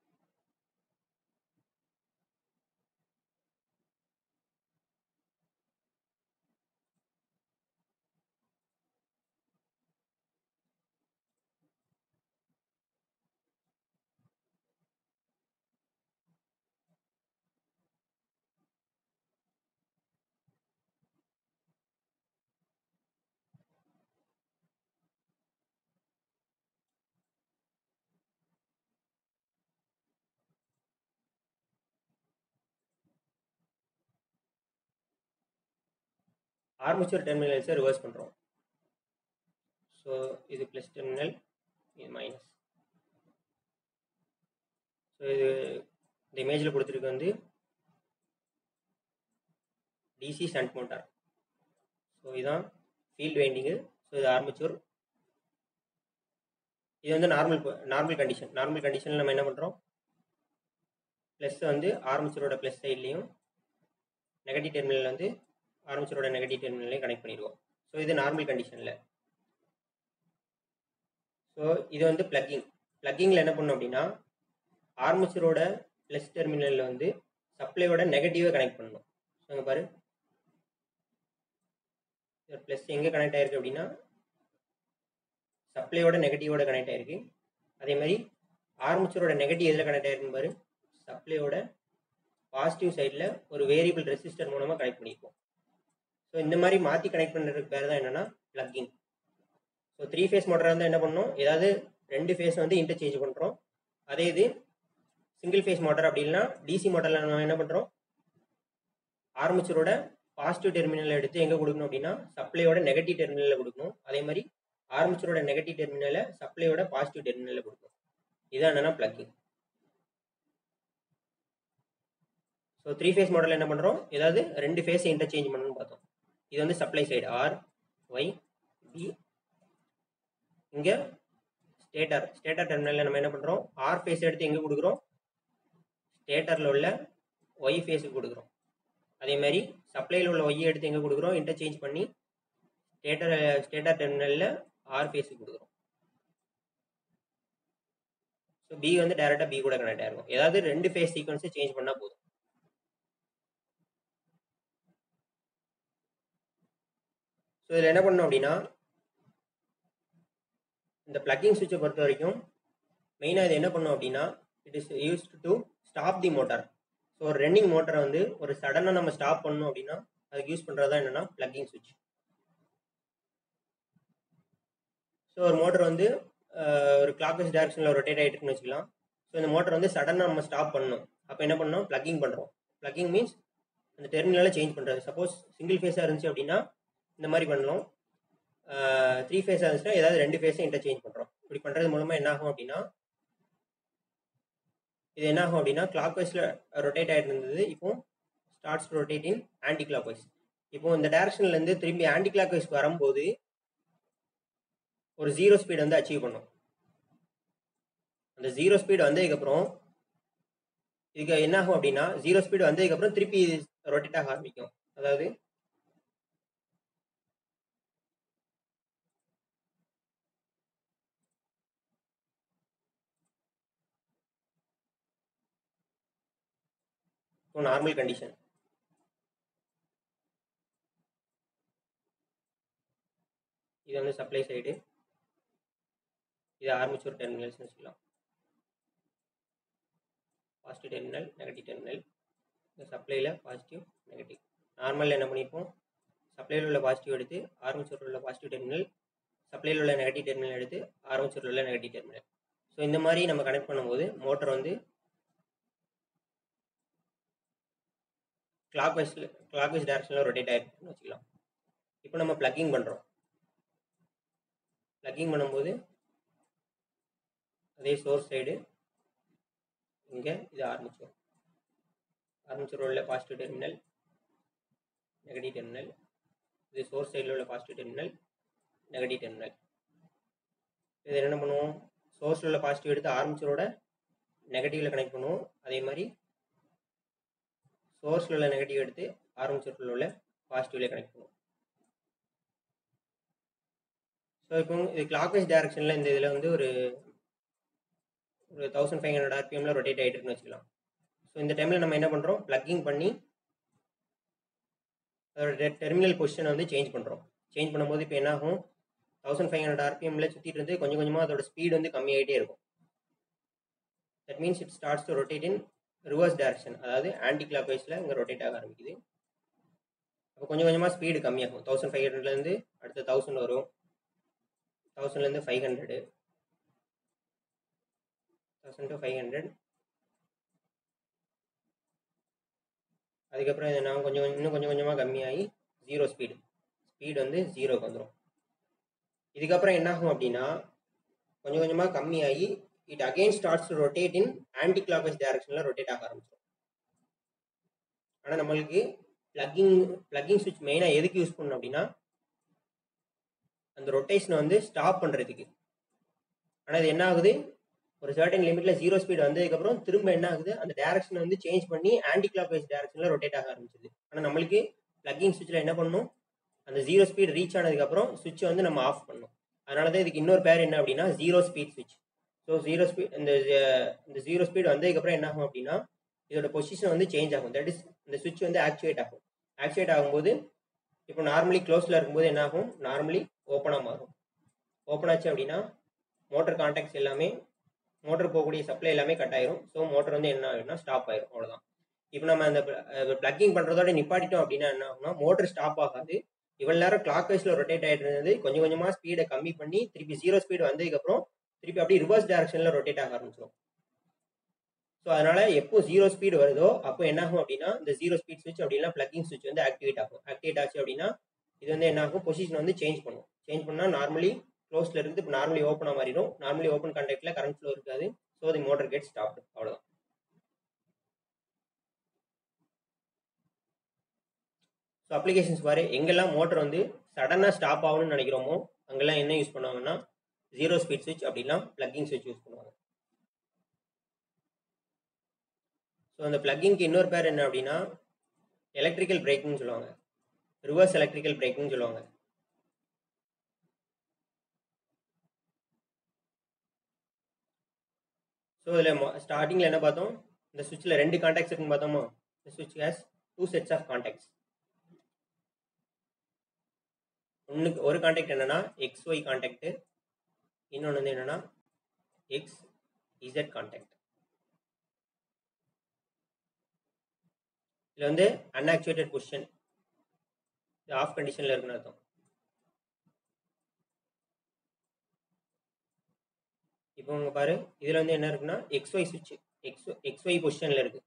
ஆர்மேச்சர் டெர்மினல்ஸை ரிவர்ஸ் பண்ணுறோம் ஸோ இது ப்ளஸ் டெர்மினல் இது மைனஸ் ஸோ இது இந்த இமேஜில் கொடுத்துருக்கு வந்து டிசி சண்ட் மோட்டார் ஸோ இதுதான் ஃபீல்ட் வைண்டிங்கு ஸோ இது ஆர்மேச்சூர் இது வந்து நார்மல் நார்மல் கண்டிஷன் நார்மல் கண்டிஷனில் நம்ம என்ன பண்ணுறோம் ப்ளஸ் வந்து ஆர்மேச்சரோட ப்ளஸ் சைட்லேயும் நெகட்டிவ் டெர்மினல் வந்து ஆர்மேச்சரோட நெகட்டிவ் டெர்மினலையும் கனெக்ட் பண்ணிடுவோம் ஸோ இது நார்மல் கண்டிஷனில் ஸோ இது வந்து பிளக்கிங் பிளக்கிங்கில் என்ன பண்ணோம் அப்படின்னா ஆர்மேச்சரோட ப்ளஸ் டெர்மினலில் வந்து சப்ளையோட நெகட்டிவை கனெக்ட் பண்ணணும் ஸோ அங்கே பாரு ப்ளஸ் எங்கே கனெக்ட் ஆயிருக்கு அப்படின்னா சப்ளையோட நெகட்டிவோட கனெக்ட் ஆயிருக்கு அதே மாதிரி ஆர்மேச்சரோட நெகட்டிவ் எதில் கனெக்ட் ஆயிருக்குன்னு பாரு சப்ளையோட பாசிட்டிவ் சைடில் ஒரு வேரியபிள் ரெசிஸ்டர் மூலமாக கனெக்ட் பண்ணியிருக்கோம் ஸோ இந்த மாதிரி மாற்றி கனெக்ட் பண்ணுறதுக்கு பேர் தான் என்னென்னா ப்ளக்கிங் ஸோ த்ரீ ஃபேஸ் மோட்டராக இருந்தால் என்ன பண்ணணும் ஏதாவது ரெண்டு ஃபேஸ் வந்து இன்டர்சேஞ்ச் பண்ணுறோம் அதே இது சிங்கிள் ஃபேஸ் மோட்டர் அப்படின்னா டிசி மோட்டரில் நம்ம என்ன பண்ணுறோம் ஆர்மேச்சரோட பாசிட்டிவ் டெர்மினலை எடுத்து எங்கே கொடுக்கணும் அப்படின்னா சப்ளையோட நெகட்டிவ் டெர்மினலில் கொடுக்கணும் அதே மாதிரி ஆர்மேச்சரோட நெகட்டிவ் டெர்மினலை சப்ளையோட பாசிட்டிவ் டெர்மினலில் கொடுக்கணும் இதான் என்னென்னா plugging so three phase model என்ன பண்ணுறோம் ஏதாவது ரெண்டு ஃபேஸை இன்டர்சேஞ்ச் பண்ணணும்னு பார்த்தோம் இது வந்து supply side R Y B இங்கே ஸ்டேட்டர் ஸ்டேட்டர் டெர்மினலில் நம்ம என்ன பண்ணுறோம் ஆர் ஃபேஸ் எடுத்து எங்கே கொடுக்குறோம் ஸ்டேட்டரில் உள்ள ஒய் ஃபேஸுக்கு கொடுக்குறோம் அதே மாதிரி சப்ளையில் உள்ள ஒய் எடுத்து எங்கே கொடுக்குறோம் இன்டர்சேஞ்ச் பண்ணி ஸ்டேட்டர் ஸ்டேட்டர் டெர்மினலில் ஆர் ஃபேஸுக்கு கொடுக்குறோம் ஸோ பி வந்து டேரெக்டாக பி கூட கனெக்ட் ஆயிருக்கும் ஏதாவது ரெண்டு ஃபேஸ் சீக்வன்ஸை சேஞ்ச் பண்ணால் போதும் ஸோ இதில் என்ன பண்ணணும் அப்படின்னா இந்த பிளக்கிங் சுவிட்சை பொறுத்த வரைக்கும் மெயினாக இது என்ன பண்ணும் அப்படின்னா it is used to stop the motor so ஒரு ரன்னிங் மோட்டரை வந்து ஒரு சடனாக நம்ம ஸ்டாப் பண்ணணும் அப்படின்னா அதுக்கு யூஸ் பண்ணுறது தான் என்னென்னா பிளக்கிங் சுவிட்ச் ஸோ ஒரு மோட்டர் வந்து ஒரு கிளாக் வைஸ் டேரக்ஷனில் ரொட்டேட் ஆகிட்டு இருக்குன்னு வச்சுக்கலாம் ஸோ இந்த மோட்டர் வந்து சடனாக நம்ம ஸ்டாப் பண்ணணும் அப்போ என்ன பண்ணணும் பிளக்கிங் பண்ணுறோம் பிளக்கிங் மீன்ஸ் அந்த டெர்மினலை சேஞ்ச் பண்ணுறது சப்போஸ் சிங்கிள் ஃபேஸாக இருந்துச்சு அப்படின்னா இந்த மாதிரி பண்ணலாம் த்ரீ ஃபேஸாக இருந்துச்சுன்னா ஏதாவது ரெண்டு ஃபேஸை இன்டர்சேஞ்ச் பண்ணுறோம் இப்படி பண்ணுறது மூலமாக என்ன ஆகும் அப்படின்னா இது என்ன ஆகும் அப்படின்னா கிளாக் வைஸில் ரொட்டேட் ஆகிட்டு இருந்தது இப்போ starts rotate in anti clock wise இப்போ இந்த டேரக்ஷன்லேருந்து திரும்பி ஆன்டி கிளாக் வைஸ்க்கு வரும்போது ஒரு ஜீரோ ஸ்பீட் வந்து அச்சீவ் பண்ணும் அந்த ஜீரோ ஸ்பீடு வந்ததுக்கப்புறம் இதுக்கு என்ன ஆகும் அப்படின்னா ஜீரோ ஸ்பீடு வந்ததுக்கப்புறம் திருப்பி ரொட்டேட் ஆக ஆரம்பிக்கும் அதாவது இப்போ நார்மல் கண்டிஷன் இது வந்து சப்ளை சைடு இது ஆர்மிச்சூர் டெர்மினல்ஸ் வச்சுக்கலாம் பாசிட்டிவ் டெர்மினல் நெகட்டிவ் டெர்மினல் இந்த சப்ளையில் பாசிட்டிவ் நெகட்டிவ் நார்மலில் என்ன பண்ணியிருப்போம் சப்ளையில் உள்ள பாசிட்டிவ் எடுத்து ஆர்மிச்சூரில் உள்ள பாசிட்டிவ் டெர்மினல் சப்ளையில் உள்ள நெகட்டிவ் டெர்மினல் எடுத்து ஆர்மிச்சூரில் உள்ள நெகட்டிவ் டெர்மினல் ஸோ இந்த மாதிரி நம்ம கனெக்ட் பண்ணும்போது மோட்டர் வந்து கிளாக் வைஸில் கிளாக் வைஸ் டேரக்ஷனில் ரொட்டேட் ஆகிருக்குன்னு வச்சுக்கலாம் இப்போ நம்ம ப்ளக்கிங் பண்ணுறோம் ப்ளக்கிங் பண்ணும்போது அதே சோர்ஸ் சைடு இங்கே இது ஆரம்பிச்சோம் ஆரம்பிச்சோர் உள்ள பாசிட்டிவ் டெர்மினல் நெகட்டிவ் டெர்மினல் இது சோர்ஸ் சைடில் உள்ள பாசிட்டிவ் டெர்மினல் நெகட்டிவ் டெர்மினல் இது என்ன பண்ணுவோம் சோர்ஸில் உள்ள பாசிட்டிவ் எடுத்து ஆரம்பிச்சரோட நெகட்டிவில் கனெக்ட் பண்ணுவோம் அதே மாதிரி சோர்ஸில் உள்ள நெகட்டிவ் எடுத்து ஆரம்பிச்சரில் உள்ள பாசிட்டிவ்ல கனெக்ட் பண்ணுவோம் ஸோ இப்போ இது கிளாக் வைஸ் டேரக்ஷனில் இந்த இதில் வந்து ஒரு ஒரு தௌசண்ட் ஃபைவ் ஹண்ட்ரட் ஆர்பிஎம்ல ரொட்டேட் ஆகிட்டு இருக்குன்னு வச்சுக்கலாம் ஸோ இந்த டைமில் நம்ம என்ன பண்ணுறோம் ப்ளக்கிங் பண்ணி அதோட டெர்மினல் பொசிஷனை வந்து சேஞ்ச் பண்ணுறோம் சேஞ்ச் பண்ணும்போது இப்போ என்ன ஆகும் தௌசண்ட் ஃபைவ் ஹண்ட்ரட் ஆர்பிஎம்ல சுற்றிட்டு இருந்து கொஞ்சம் கொஞ்சமாக அதோட ஸ்பீடு வந்து கம்மியாகிட்டே இருக்கும் that means it starts to rotate in reverse direction அதாவது ஆன்டி கிளாக் வைஸில் இங்கே ரொட்டேட் ஆக ஆரம்பிக்குது அப்போ கொஞ்சம் கொஞ்சமாக ஸ்பீடு கம்மியாகும் தௌசண்ட் ஃபைவ் ஹண்ட்ரட்லேருந்து அடுத்து தௌசண்ட் வரும் தௌசண்ட்லேருந்து five hundred thousand to five hundred அதுக்கப்புறம் இது நான் கொஞ்சம் இன்னும் கொஞ்சம் கொஞ்சமாக கம்மியாகி ஜீரோ ஸ்பீடு ஸ்பீடு வந்து ஜீரோக்கு வந்துடும் இதுக்கப்புறம் என்ன ஆகும் அப்படின்னா கொஞ்சம் கொஞ்சமாக கம்மியாகி it again starts to rotate in anti clock wise டைரக்ஷனில் ரொட்டேட் ஆக ஆரம்பிச்சிடும் ஆனால் நம்மளுக்கு ப்ளக்கிங் ப்ளக்கிங் சுவிட்ச் மெயினாக எதுக்கு யூஸ் பண்ணணும் அப்படின்னா அந்த ரொட்டேஷனை வந்து ஸ்டாப் பண்ணுறதுக்கு ஆனால் இது என்ன ஆகுது ஒரு சர்டன் லிமிட்டில் ஜீரோ ஸ்பீட் வந்ததுக்கப்புறம் திரும்ப என்ன ஆகுது அந்த டேரக்ஷனை வந்து சேஞ்ச் பண்ணி ஆன்டி கிளாக் வைஸ் டேரக்ஷனில் ரொட்டேட் ஆக ஆரம்பிச்சிது ஆனால் நம்மளுக்கு ப்ளக்கிங் சுவிட்சில் என்ன பண்ணணும் அந்த ஜீரோ ஸ்பீட் ரீச் ஆனதுக்கப்புறம் சுவிட்சை வந்து நம்ம ஆஃப் பண்ணணும் அதனால தான் இதுக்கு இன்னொரு பேர் என்ன அப்படின்னா ஜீரோ ஸ்பீட் சுவிட்ச் ஸோ ஜீரோ ஸ்பீட் இந்த இந்த ஜீரோ ஸ்பீட் வந்ததுக்கப்புறம் என்ன ஆகும் அப்படின்னா இதோட பொசிஷன் வந்து சேஞ்ச் ஆகும் தட் இஸ் இந்த சுவிட்ச் வந்து ஆக்டிவேட் ஆகும் ஆக்டிவேட் ஆகும்போது இப்போ நார்மலி க்ளோஸில் இருக்கும்போது என்ன ஆகும் நார்மலி ஓப்பனாக மாறும் ஓப்பன் ஆச்சு அப்படின்னா மோட்டர் கான்டாக்ட்ஸ் எல்லாமே மோட்டர் போகக்கூடிய சப்ளை எல்லாமே கட் ஆயிரும் ஸோ மோட்டர் வந்து என்ன ஆகும்னா ஸ்டாப் ஆயிரும் அவ்வளோதான் இப்போ நம்ம அந்த ப்ளக்கிங் பண்ணுறதோட நிப்பாட்டிட்டோம் அப்படின்னா என்ன ஆகும்னா மோட்டர் ஸ்டாப் ஆகாது இவ்வளோ நேரம் கிளாக் வைஸில் ரொட்டேட் ஆகிட்டு இருந்தது கொஞ்சம் கொஞ்சமாக ஸ்பீடை கம்மி பண்ணி திருப்பி ஜீரோ ஸ்பீடு வந்ததுக்கப்புறம் திருப்பி அப்படியே ரிவர்ஸ் டைரக்ஷனில் ரொட்டேட் ஆக ஆரம்பிச்சிடும் ஸோ அதனால எப்போ ஜீரோ ஸ்பீடு வருதோ அப்போ என்ன ஆகும் அப்படின்னா இந்த ஜீரோ ஸ்பீட் ஸ்விட்ச் அப்படின்னா ப்ளக்கிங் ஸ்விட்ச் வந்து ஆக்டிவேட் ஆகும் ஆக்டிவேட் ஆச்சு அப்படின்னா இது வந்து என்ன ஆகும் பொசிஷன் வந்து சேஞ்ச் பண்ணும் சேஞ்ச் பண்ணால் நார்மலி க்ளோஸ்ல இருந்து இப்போ நார்மலி ஓப்பனாக மாறிடும் நார்மலி ஓப்பன் கான்டாக்ட்ல கரண்ட் ஃப்ளோ இருக்காது so the motor get stop அவ்வளோதான் ஸோ அப்ளிகேஷன்ஸ் பாரு எங்கெல்லாம் மோட்டர் வந்து சடனாக ஸ்டாப் ஆகணும்னு நினைக்கிறோமோ அங்கெல்லாம் என்ன யூஸ் பண்ணுவாங்கன்னா ஜீரோ ஸ்பீட் சுவிட்ச் அப்படின்னா ப்ளக்கிங் சுவிட்ச் யூஸ் பண்ணுவாங்க ஸோ அந்த ப்ளக்கிங்க்கு இன்னொரு பேர் என்ன அப்படின்னா எலக்ட்ரிக்கல் பிரேக்கிங்னு சொல்லுவாங்க ரிவர்ஸ் எலக்ட்ரிக்கல் பிரேக்கிங்னு சொல்லுவாங்க ஸோ இதில் ஸ்டார்டிங்கில் என்ன பார்த்தோம் இந்த சுவிட்சில் ரெண்டு கான்டாக்ட்ஸ் இருக்குன்னு பார்த்தோமா இந்த சுவிட்ச் has two sets of contacts ஒன்றுக்கு ஒரு கான்டாக்ட் என்னன்னா எக்ஸ் ஒய் கான்டாக்ட் இன்னொன்று வந்து என்னன்னா எக்ஸ் இசட் கான்டாக்ட் இதில் வந்து அன்ஆக்சுவேட்டட் பொசிஷன் இது ஆஃப் கண்டிஷனில் இருக்குன்னு அர்த்தம் இப்போ உங்க பாரு இதில் வந்து என்ன இருக்குன்னா எக்ஸ் ஒய் சுவிட்ச் எக்ஸ் எக்ஸ் ஒய் பொசிஷனில் இருக்கு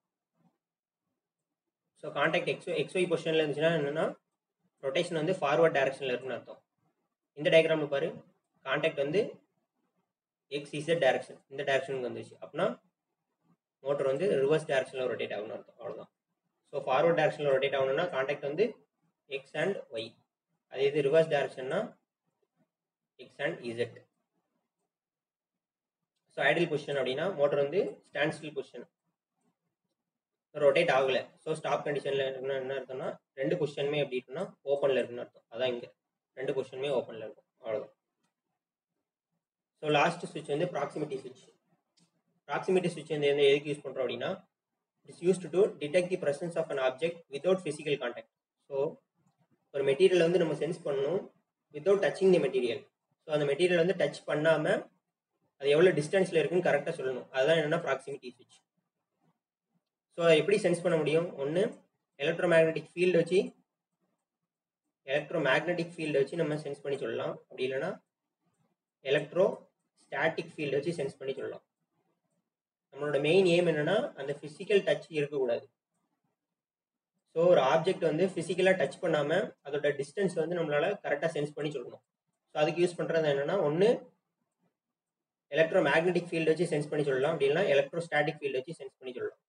so contact X X Y பொசிஷனில் இருந்துச்சுன்னா என்னன்னா ரொட்டேஷன் வந்து ஃபார்வர்ட் டைரக்ஷனில் இருக்குன்னு அர்த்தம் இந்த டயக்ராமில் பாரு கான்டாக்ட் வந்து எக்ஸ் இசட் டைரக்ஷன் இந்த டைரக்ஷனுக்கு வந்துச்சு அப்படின்னா மோட்டர் வந்து ரிவர்ஸ் டைரக்ஷனில் ரொட்டேட் ஆகணும்னு அர்த்தம் அவ்வளோதான் ஸோ ஃபார்வர்ட் டைரக்ஷனில் ரொட்டேட் ஆகணும்னா கான்டாக்ட் வந்து எக்ஸ் அண்ட் ஒய் அதே இது ரிவர்ஸ் டைரக்ஷன்னா X and Z so ideal position அப்படின்னா மோட்டர் வந்து ஸ்டாண்ட் ஸ்டில் பொசிஷன் ரொட்டேட் ஆகலை ஸோ ஸ்டாப் கண்டிஷனில் இருக்குன்னா என்ன அர்த்தம்னா ரெண்டு பொசிஷனுமே எப்படி இருக்குன்னா ஓப்பனில் இருக்குன்னு அர்த்தம் அதான் இங்கே ரெண்டு பொசிஷனுமே ஓப்பனில் இருக்கும் அவ்வளோதான் ஸோ லாஸ்ட் சுவிட்ச் வந்து ப்ராக்சிமிட்டி சுவிட்ச் ப்ராக்சிமிட்டி சுவிட்ச் வந்து எந்த எதுக்கு யூஸ் பண்ணுறோம் அப்படின்னா it's use to detect the presence of an object without physical contact so ஒரு மெட்டீரியல் வந்து நம்ம சென்ஸ் பண்ணணும் without touching the material so அந்த மெட்டீரியல் வந்து டச் பண்ணாமல் அது எவ்வளோ டிஸ்டன்ஸில் இருக்குன்னு கரெக்டாக சொல்லணும் அதுதான் என்னென்னா ப்ராக்சிமிட்டி சுவிட்ச் ஸோ அதை எப்படி சென்ஸ் பண்ண முடியும் ஒன்று எலக்ட்ரோ மேக்னெட்டிக் ஃபீல்டு வச்சு எலக்ட்ரோ மேக்னெட்டிக் ஃபீல்டு வச்சு நம்ம சென்ஸ் பண்ணி சொல்லலாம் அப்படி இல்லைன்னா எலக்ட்ரோ ஸ்டாட்டிக் ஃபீல்டு வச்சு சென்ஸ் பண்ணி சொல்லலாம் நம்மளோட மெயின் எய்ம் என்னன்னா அந்த ஃபிசிக்கல் டச் இருக்கக்கூடாது ஸோ ஒரு ஆப்ஜெக்ட் வந்து ஃபிசிக்கலாக டச் பண்ணாமல் அதோட டிஸ்டன்ஸ் வந்து நம்மளால் கரெக்டாக சென்ஸ் பண்ணி சொல்லணும் ஸோ அதுக்கு யூஸ் பண்ணுறது என்னென்னா ஒன்று எலக்ட்ரோ மேக்னெட்டிக் ஃபீல்டு வச்சு சென்ஸ் பண்ணி சொல்லலாம் அப்படின்னா எலக்ட்ரோ ஸ்டாட்டிக் ஃபீல்டு வச்சு சென்ஸ் பண்ணி சொல்லலாம்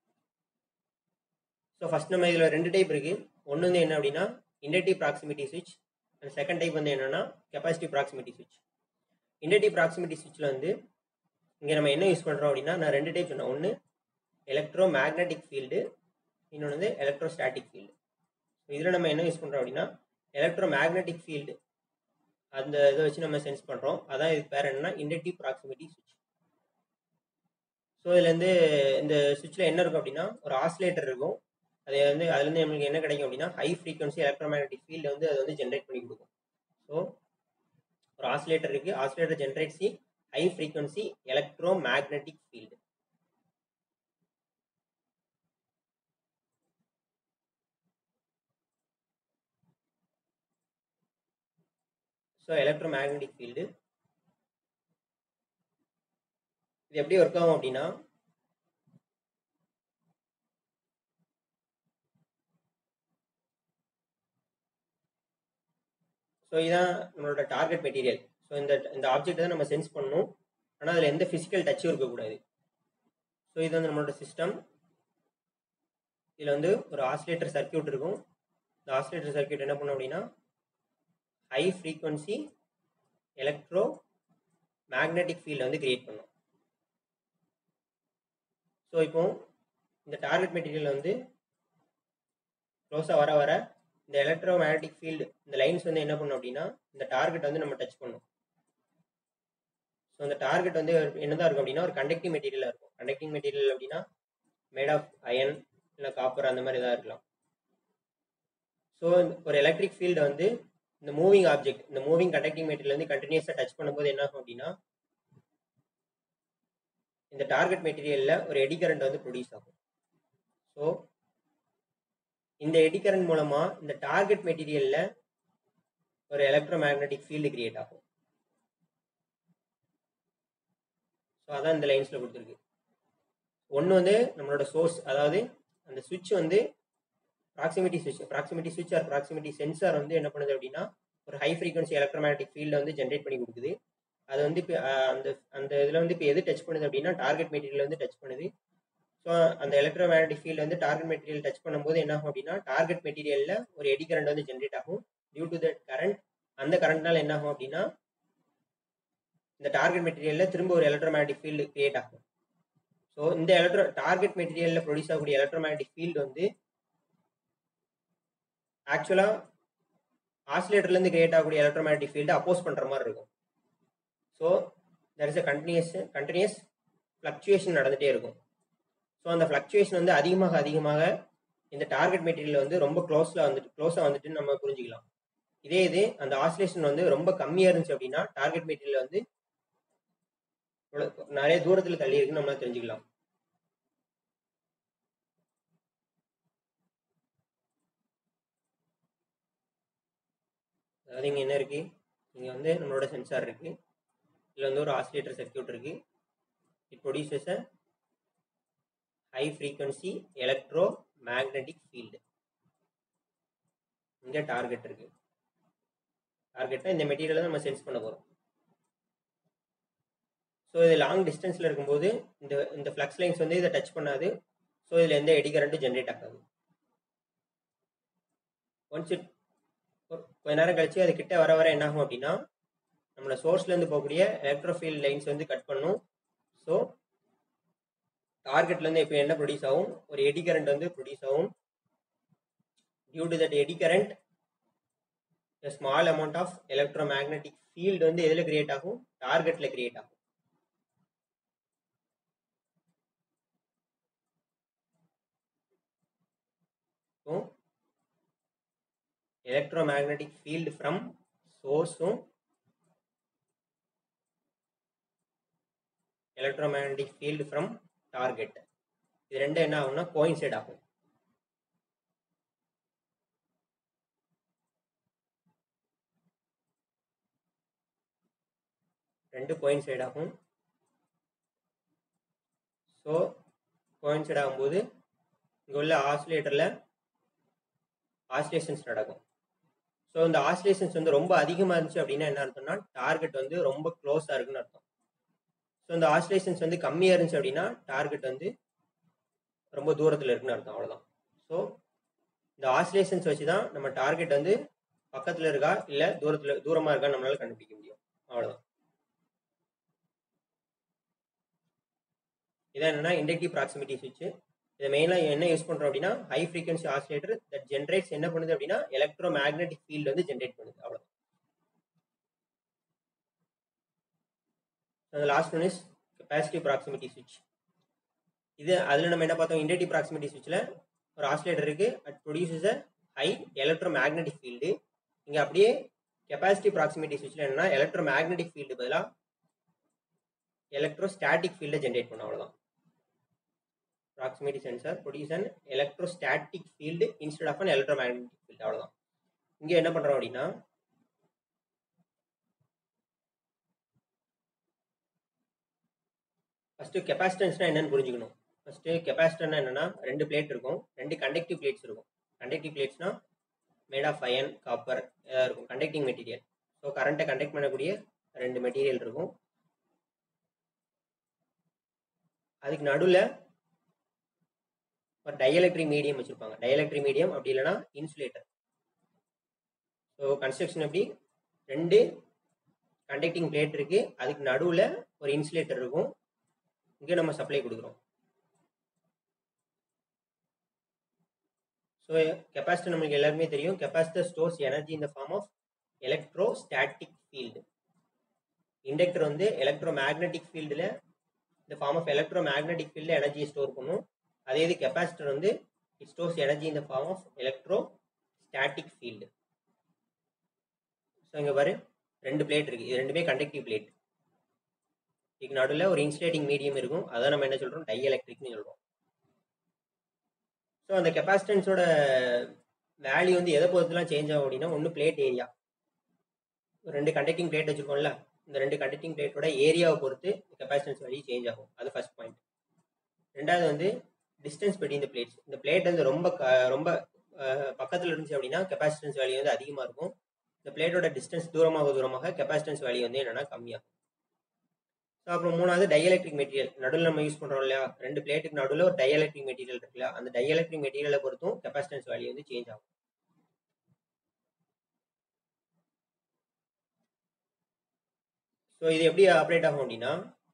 ஸோ ஃபஸ்ட் நம்ம இதில் ரெண்டு டைப் இருக்குது ஒன்று வந்து என்ன அப்படின்னா இண்டக்டிவ் ப்ராக்சிமிட்டி சுவிட்ச் அண்ட் செகண்ட் டைப் வந்து என்னென்னா கெப்பாசிட்டி ப்ராக்சிமிட்டி சுவிட்ச் இண்டக்டிவ் ப்ராக்சிமிட்டி சுவிட்சில் வந்து இங்கே நம்ம என்ன யூஸ் பண்ணுறோம் அப்படின்னா நான் ரெண்டு டைப் சொன்னேன் ஒன்று எலக்ட்ரோ மேக்னெட்டிக் ஃபீல்டு இன்னொன்று வந்து எலக்ட்ரோ ஸ்டாட்டிக் ஃபீல்டு இதில் நம்ம என்ன யூஸ் பண்ணுறோம் அப்படின்னா எலக்ட்ரோ மேக்னெட்டிக் ஃபீல்டு அந்த இதை வச்சு நம்ம சென்ஸ் பண்ணுறோம் அதான் இதுக்கு பேர் என்னன்னா இண்டக்டிவ் ப்ராக்சிமிட்டி சுவிட்ச் ஸோ இதுலேருந்து இந்த சுவிட்சில் என்ன இருக்கும் அப்படின்னா ஒரு ஆசிலேட்டர் இருக்கும் அது வந்து அதுலேருந்து நம்மளுக்கு என்ன கிடைக்கும் அப்படின்னா high frequency electro magnetic field வந்து அது வந்து ஜென்ரேட் பண்ணி கொடுக்கும் ஸோ ஒரு ஆசிலேட்டர் இருக்குது oscillator generates high frequency electro magnetic field so electro magnetic field இது எப்படி ஒர்க் ஆகும் அப்படின்னா ஸோ இதுதான் நம்மளோட டார்கெட் மெட்டீரியல் ஸோ இந்த இந்த ஆப்ஜெக்ட் தான் நம்ம சென்ஸ் பண்ணணும் ஆனால் அதில் எந்த ஃபிசிக்கல் டச்சும் இருக்கக்கூடாது ஸோ இது வந்து நம்மளோட சிஸ்டம் இதில் வந்து ஒரு ஆசிலேட்டர் சர்க்கியூட் இருக்கும் இந்த ஆசிலேட்டர் சர்க்கியூட் என்ன பண்ணும் அப்படின்னா high frequency electro magnetic field வந்து கிரியேட் பண்ணும் ஸோ இப்போ இந்த டார்கெட் மெட்டீரியல் வந்து க்ளோஸாக வர வர இந்த எலக்ட்ரோ மேக்னெட்டிக் ஃபீல்டு இந்த லைன்ஸ் வந்து என்ன பண்ணும் அப்படின்னா இந்த டார்கெட் வந்து நம்ம டச் பண்ணும் ஸோ அந்த டார்கெட் வந்து என்னதான் இருக்கும் அப்படின்னா ஒரு கண்டக்டிங் மெட்டீரியலாக இருக்கும் கண்டக்டிங் மெட்டீரியல் அப்படின்னா மேட் ஆஃப் அயன் இல்லை காப்பர் அந்த மாதிரி இதாக இருக்கலாம் ஸோ ஒரு எலக்ட்ரிக் ஃபீல்டு வந்து இந்த மூவிங் ஆப்ஜெக்ட் இந்த மூவிங் கண்டக்டிங் மெட்டீரியல் வந்து கண்டினியூஸாக டச் பண்ணும்போது என்ன ஆகும் அப்படின்னா இந்த டார்கெட் மெட்டீரியலில் ஒரு எடி கரண்ட் வந்து ப்ரொடியூஸ் ஆகும் ஸோ இந்த எடி கரண்ட் மூலமாக இந்த டார்கெட் மெட்டீரியலில் ஒரு எலக்ட்ரோ மேக்னெட்டிக் ஃபீல்டு கிரியேட் ஆகும் ஸோ அதான் இந்த லைன்ஸில் கொடுத்துருக்கு ஒன்று வந்து நம்மளோட சோர்ஸ் அதாவது அந்த சுவிட்ச் வந்து ப்ராக்சிமிட்டி சுவிட்ச் ப்ராக்சிமிட்டி சுவிட்ச் ஆர் ப்ராக்சிமிட்டி சென்சார் வந்து என்ன பண்ணுது அப்படின்னா ஒரு ஹை ஃப்ரீக்வன்சி எலக்ட்ரோமேட்டிக் ஃபீல்டை வந்து ஜென்ரேட் பண்ணி கொடுக்குது அது வந்து இப்போ அந்த அந்த இதில் வந்து இப்போ எது டச் பண்ணுது அப்படின்னா டார்கெட் மெட்டீரியல் வந்து டச் பண்ணுது ஸோ அந்த எலக்ட்ரோமேட்டிக் ஃபீல்டு வந்து டார்கெட் மெட்டீரியல் டச் பண்ணும்போது என்ன ஆகும் அப்படின்னா டார்கெட் மெட்டீரியலில் ஒரு எடி கரண்ட் வந்து ஜென்ரேட் ஆகும் டியூ டு தட் கரண்ட் அந்த கரண்ட்னால என்ன ஆகும் அப்படின்னா இந்த டார்கெட் மெட்டீரியலில் திரும்ப ஒரு எலக்ட்ரோமேட்டிக் ஃபீல்டு கிரியேட் ஆகும் ஸோ இந்த எலக்ட்ரோ டார்கெட் மெட்டீரியலில் ப்ரொடியூஸ் ஆகக்கூடிய எலக்ட்ரோமேட்டிக் ஃபீல்டு வந்து ஆக்சுவலாக ஆசிலேட்டர்லேருந்து கிரியேட் ஆகக்கூடிய எலக்ட்ரோமேட்டிக் ஃபீல்டு அப்போஸ் பண்ணுற மாதிரி இருக்கும் so there is a continuous continuous fluctuation நடந்துகிட்டே இருக்கும் ஸோ அந்த ஃப்ளக்சுவேஷன் வந்து அதிகமாக அதிகமாக இந்த டார்கெட் மெட்டீரியல் வந்து ரொம்ப க்ளோஸில் வந்துட்டு க்ளோஸாக வந்துட்டு நம்ம புரிஞ்சுக்கலாம் இதே இது அந்த ஆசிலேஷன் வந்து ரொம்ப கம்மியாக இருந்துச்சு அப்படின்னா டார்கெட் மெட்டீரியல் வந்து நிறைய தூரத்தில் தள்ளி இருக்குன்னு நம்மளால தெரிஞ்சுக்கலாம் அதாவது இங்கே என்ன இருக்கு இங்கே வந்து நம்மளோட சென்சார் இருக்கு இதில் வந்து ஒரு ஆசிலேட்டர் சர்க்கியூட் இருக்கு it produces a high frequency electro magnetic field இங்கே டார்கெட் இருக்கு டார்கெட்டை இந்த மெட்டீரியலை நம்ம சென்ஸ் பண்ண போகிறோம் ஸோ இது லாங் டிஸ்டன்ஸில் இருக்கும்போது இந்த இந்த ஃப்ளக்ஸ் லைன்ஸ் வந்து இதை டச் பண்ணாது ஸோ இதில் எந்த எடி கரண்ட்டும் ஜென்ரேட் ஆகாது ஒன்ஸ் இட் கொஞ்ச நேரம் கழிச்சு அது கிட்ட வர வர என்ன ஆகும் அப்படின்னா நம்மளோட சோர்ஸ்லேருந்து போகக்கூடிய எலக்ட்ரோஃபீல்ட் லைன்ஸ் வந்து கட் பண்ணும் டார்கெட்லேருந்து இப்போ என்ன ப்ரொடியூஸ் ஆகும் ஒரு எடி கரண்ட் வந்து ப்ரொடியூஸ் ஆகும் due to that eddy current small amount of electro magnetic field வந்து எதில் கிரியேட் ஆகும் டார்கெட்டில் கிரியேட் ஆகும் so electro magnetic field from சோர்ஸும் electro magnetic field from target இது ரெண்டும் என்ன ஆகும்னா கோயின்சைட் ஆகும் ரெண்டு கோயின்சைட் ஆகும் ஸோ கோயின்சைட் ஆகும்போது இங்கே உள்ள ஆசிலேட்டரில் ஆசிலேஷன்ஸ் நடக்கும் ஸோ இந்த ஆசிலேஷன்ஸ் வந்து ரொம்ப அதிகமாக இருந்துச்சு அப்படின்னா என்ன அர்த்தம்னா டார்கெட் வந்து ரொம்ப க்ளோஸாக இருக்குன்னு அர்த்தம் ஸோ இந்த ஆசிலேஷன்ஸ் வந்து கம்மியாக இருந்துச்சு அப்படின்னா டார்கெட் வந்து ரொம்ப தூரத்தில் இருக்குன்னு அர்த்தம் அவ்வளோதான் ஸோ இந்த ஆசிலேஷன்ஸ் வச்சு தான் நம்ம டார்கெட் வந்து பக்கத்தில் இருக்கா இல்லை தூரத்தில் தூரமாக இருக்கா நம்மளால கண்டுபிடிக்க முடியும் அவ்வளோதான் இதான் என்னன்னா இண்டக்டிவ் ப்ராக்சிமிட்டி சுவிட்ச் இதை மெயினாக என்ன யூஸ் பண்ணுறோம் அப்படின்னா high frequency oscillator that generates என்ன பண்ணுது அப்படின்னா எலக்ட்ரோ மேக்னெட்டிக் ஃபீல்டு வந்து ஜென்ரேட் பண்ணுது அவ்வளோ அந்த last one is capacitive proximity சுவிட்ச் இது அதில் நம்ம என்ன பார்த்தோம் இண்டக்டிவ் ப்ராக்சிமிட்டி சுவிட்சில் ஒரு ஆசிலேட்டர் இருக்கு at produces a high electro magnetic field இங்கே அப்படியே கெப்பாசிட்டிவ் ப்ராக்சிமிட்டி சுவிட்சில் என்னன்னா எலக்ட்ரோ மேக்னெட்டிக் ஃபீல்டு பதிலாக எலக்ட்ரோ ஸ்டாட்டிக் ஃபீல்டை ஜென்ரேட் பண்ணும் அவ்வளோதான் proximity sensor produce an electrostatic field instead of an electromagnetic field அவ்வளவுதான் இங்க என்ன பண்றோம் அப்படின்னா ஃபர்ஸ்ட் கெப்பாசிட்டன்ஸ்னா என்னன்னு புரிஞ்சுக்கணும் ஃபர்ஸ்ட் கெப்பாசிட்டர்னா என்னன்னா ரெண்டு பிளேட் இருக்கும் ரெண்டு கண்டக்டிவ் பிளேட்ஸ் இருக்கும் கண்டக்டிவ் பிளேட்ஸ்னா மேட் ஆஃப் அயன் காப்பர் ஏதாவது இருக்கும் கண்டக்டிங் மெட்டீரியல் ஸோ கரண்ட்டை கண்டக்ட் பண்ணக்கூடிய ரெண்டு மெட்டீரியல் இருக்கும் அதுக்கு நடுவில் ஒரு டைஎலக்ட்ரிக் மீடியம் வச்சுருப்பாங்க டைஎலக்ட்ரிக் மீடியம் அப்படி இல்லைன்னா இன்சுலேட்டர் ஸோ கன்ஸ்ட்ரக்ஷன் எப்படி ரெண்டு கண்டக்டிங் பிளேட் இருக்கு அதுக்கு நடுவில் ஒரு இன்சுலேட்டர் இருக்கும் இங்கே நம்ம சப்ளை கொடுக்குறோம் ஸோ கெப்பாசிட்டர் நம்மளுக்கு எல்லாருமே தெரியும் கெப்பாசிட்டர் ஸ்டோர்ஸ் எனர்ஜி இந்த form of electro static field inductor வந்து எலக்ட்ரோ மேக்னெட்டிக் ஃபீல்டில் இந்த ஃபார்ம் ஆஃப் எலக்ட்ரோ மேக்னெட்டிக் ஃபீல்டில் எனர்ஜியை ஸ்டோர் பண்ணும் அதே இது கெப்பாசிட்டர் வந்து இட் ஸ்டோர்ஸ் எனர்ஜி இந்த form of electro static field so இங்கே பாரு ரெண்டு பிளேட் இருக்கு இது ரெண்டுமே கண்டக்டிவ் பிளேட் இதுக்கு நடுவில் ஒரு இன்சுலேட்டிங் மீடியம் இருக்கும் அதான் நம்ம என்ன சொல்கிறோம் டை எலக்ட்ரிக்னு சொல்கிறோம் ஸோ அந்த கெப்பாசிட்டன்ஸோட வேல்யூ வந்து எதை பொறுத்துலாம் சேஞ்ச் ஆகும் அப்படின்னா ஒன்று பிளேட் ஏரியா ரெண்டு கண்டக்டிங் பிளேட் வச்சுருக்கோம்ல இந்த ரெண்டு கண்டக்டிங் பிளேட்டோட ஏரியாவை பொறுத்து கெப்பாசிட்டன்ஸ் வேல்யூ சேஞ்ச் ஆகும் அது ஃபர்ஸ்ட் பாயிண்ட் ரெண்டாவது வந்து டிஸ்டன்ஸ் பிட்வீன் இந்த பிளேட்ஸ் இந்த பிளேட் வந்து ரொம்ப ரொம்ப பக்கத்தில் இருந்துச்சு அப்படின்னா கெப்பாசிட்டன்ஸ் வேல்யூ வந்து அதிகமாக இருக்கும் இந்த பிளேட்டோட டிஸ்டன்ஸ் தூரமாக தூரமாக கெப்பாசிட்டன்ஸ் வேல்யூ வந்து என்னன்னா கம்மியாகும் ஸோ அப்புறம் மூணாவது டைஎலக்ட்ரிக் மெட்டீரியல் நடுவில் நம்ம யூஸ் பண்ணுறோம் இல்லையா ரெண்டு பிளேட்டுக்கு நடுவில் ஒரு டைஎலக்ட்ரிக் மெட்டீரியல் இருக்குல்ல அந்த டைஎலக்ட்ரிக் மெட்டீரியலை பொறுத்தும் கெப்பாசிட்டன்ஸ் வேல்யூ வந்து சேஞ்ச் ஆகும் ஸோ இது எப்படி ஆப்ரேட் ஆகும் அப்படின்னா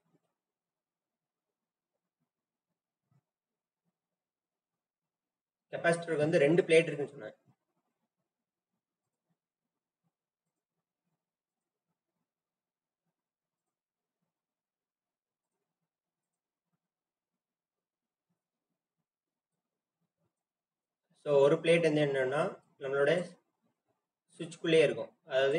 கெப்பாசிட்டருக்கு வந்து ரெண்டு பிளேட் இருக்குன்னு சொன்னேன் ஸோ ஒரு பிளேட் வந்து என்னன்னா நம்மளோட சுவிட்ச்குள்ளே இருக்கும் அதாவது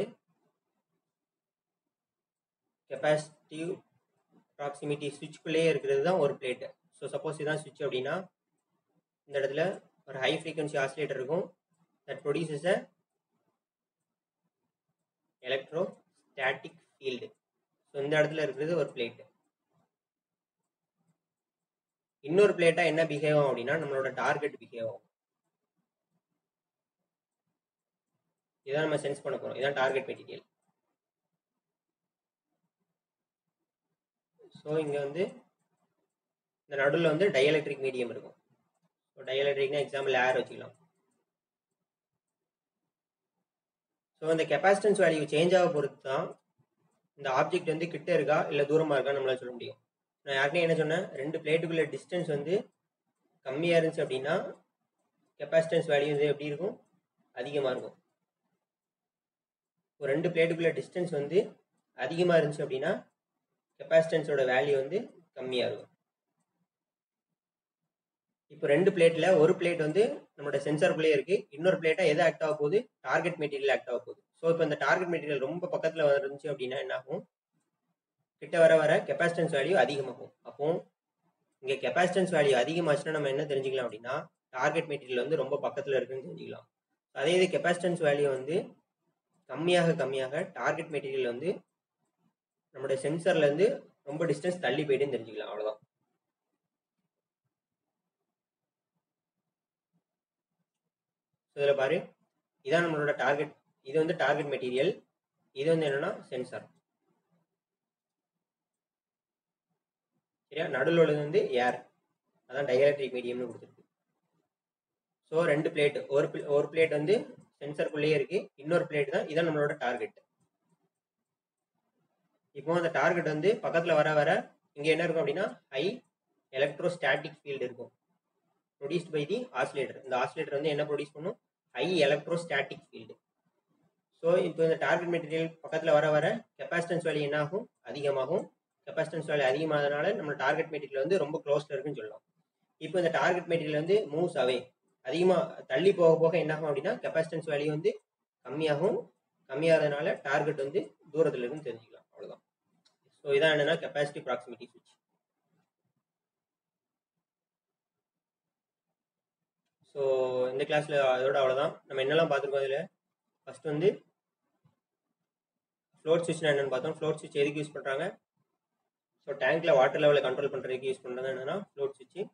கெப்பாசிட்டிவ் ப்ராக்சிமிட்டி சுவிட்ச்குள்ளேயே இருக்கிறது தான் ஒரு பிளேட்டு ஸோ சப்போஸ் இதுதான் சுவிட்ச் அப்படின்னா இந்த இடத்துல ஒரு ஹை ஃப்ரீக்வன்சி ஆசிலேட்டர் இருக்கும் that produces a electro static field so இந்த இடத்துல இருக்கிறது ஒரு பிளேட்டு இன்னொரு பிளேட்டா என்ன பிஹேவ் ஆகும் அப்படின்னா நம்மளோட டார்கெட் பிஹேவ் ஆகும் இதான் நம்ம சென்ஸ் பண்ண போறோம் இதான் டார்கெட் மெட்டீரியல் ஸோ இங்க வந்து இந்த நடுவில் வந்து டைஎலக்ட்ரிக் மீடியம் இருக்கும் ஸோ டைஎலக்ட்ரிக்னா எக்ஸாம்பிள் ஏர் வச்சுக்கலாம் ஸோ இந்த கெப்பாசிட்டன்ஸ் வேல்யூ சேஞ்ச் ஆக பொறுத்து தான் இந்த ஆப்ஜெக்ட் வந்து கிட்ட இருக்கா இல்லை தூரமாக இருக்கா நம்மளால சொல்ல முடியும் நான் யாருக்குனே என்ன சொன்னேன் ரெண்டு பிளேட்டுக்குள்ள டிஸ்டன்ஸ் வந்து கம்மியாக இருந்துச்சு அப்படின்னா கெப்பாசிட்டன்ஸ் வேல்யூ வந்து எப்படி இருக்கும் அதிகமாக இருக்கும் ஒரு ரெண்டு பிளேட்டுக்குள்ள டிஸ்டன்ஸ் வந்து அதிகமாக இருந்துச்சு அப்படின்னா கெப்பாசிட்டன்ஸோட வேல்யூ வந்து கம்மியாக இருக்கும் இப்போ ரெண்டு பிளேட்டில் ஒரு பிளேட் வந்து நம்மளோட சென்சாருக்குள்ளேயே இருக்கு இன்னொரு பிளேட்டை எது ஆக்ட் ஆக போகுது டார்கெட் மெட்டீரியல் ஆக்ட் ஆக போகுது ஸோ இப்போ இந்த டார்கெட் மெட்டீரியல் ரொம்ப பக்கத்தில் இருந்துச்சு அப்படின்னா என்ன ஆகும் கிட்ட வர வர கெப்பாசிட்டன்ஸ் வேல்யூ அதிகமாகும் அப்போ இங்கே கெப்பாசிட்டன்ஸ் வேல்யூ அதிகமாச்சுன்னா நம்ம என்ன தெரிஞ்சுக்கலாம் அப்படின்னா டார்கெட் மெட்டீரியல் வந்து ரொம்ப பக்கத்தில் இருக்குன்னு தெரிஞ்சுக்கலாம் அதே இது கெப்பாசிட்டன்ஸ் வேல்யூ வந்து கம்மியாக கம்மியாக டார்கெட் மெட்டீரியல் வந்து நம்மளுடைய சென்சர்ல இருந்து ரொம்ப டிஸ்டன்ஸ் தள்ளி போயிட்டுன்னு தெரிஞ்சுக்கலாம் அவ்வளவுதான் இதில் பாரு இதான் நம்மளோட டார்கெட் இது வந்து டார்கெட் மெட்டீரியல் இது வந்து என்னன்னா சென்சார் சரியா நடுவில் உள்ளது வந்து ஏர் அதான் டைஎலக்ட்ரிக் மீடியம்னு கொடுத்துருக்கு ஸோ ரெண்டு பிளேட் ஒரு pl- ஒரு பிளேட் வந்து சென்சருக்குள்ளேயே இருக்கு இன்னொரு பிளேட் தான் இதான் நம்மளோட டார்கெட் இப்போ அந்த டார்கெட் வந்து பக்கத்தில் வர வர இங்கே என்ன இருக்கும் அப்படின்னா ஹை எலக்ட்ரோஸ்டாட்டிக் ஃபீல்டு இருக்கும் ப்ரொடியூஸ்ட் பை தி ஆசிலேட்டர் இந்த ஆசிலேட்டர் வந்து என்ன ப்ரொடியூஸ் பண்ணும் ஹை எலக்ட்ரோஸ்டாட்டிக் ஃபீல்டு ஸோ இப்போ இந்த டார்கெட் மெட்டீரியல் பக்கத்தில் வர வர கெப்பாசிட்டன்ஸ் வேல்யூ என்ன ஆகும் அதிகமாகும் கெப்பாசிட்டன்ஸ் வேல்யூ அதிகமானதுனால நம்ம டார்கெட் மெட்டீரியல் வந்து ரொம்ப க்ளோஸ்ல இருக்குன்னு சொல்லலாம் இப்போ இந்த டார்கெட் மெட்டீரியல் வந்து மூவ்ஸ் அவே அதிகமாக தள்ளி போக போக என்ன ஆகும் அப்படின்னா கெப்பாசிட்டன்ஸ் வேல்யூ வந்து கம்மியாகும் கம்மியாகிறதுனால டார்கெட் வந்து தூரத்தில் இருக்குன்னு தெரிஞ்சுக்கலாம் அவ்வளோதான் ஸோ இதான் என்னன்னா கெப்பாசிட்டி ப்ராக்சிமிட்டி சுவிட்ச் ஸோ இந்த கிளாஸில் அதோட அவ்வளோதான் நம்ம என்னெல்லாம் பார்த்துருக்கோம் இதில் ஃபர்ஸ்ட் வந்து ஃப்ளோட் சுவிட்ச்னா என்னென்னு பார்த்தோம் ஃப்ளோட் சுவிட்ச் எதுக்கு யூஸ் பண்ணுறாங்க ஸோ டேங்க்ல வாட்டர் லெவலை கண்ட்ரோல் பண்ணுறதுக்கு யூஸ் பண்ணுறது என்னன்னா ஃப்ளோட் சுவிட்ச்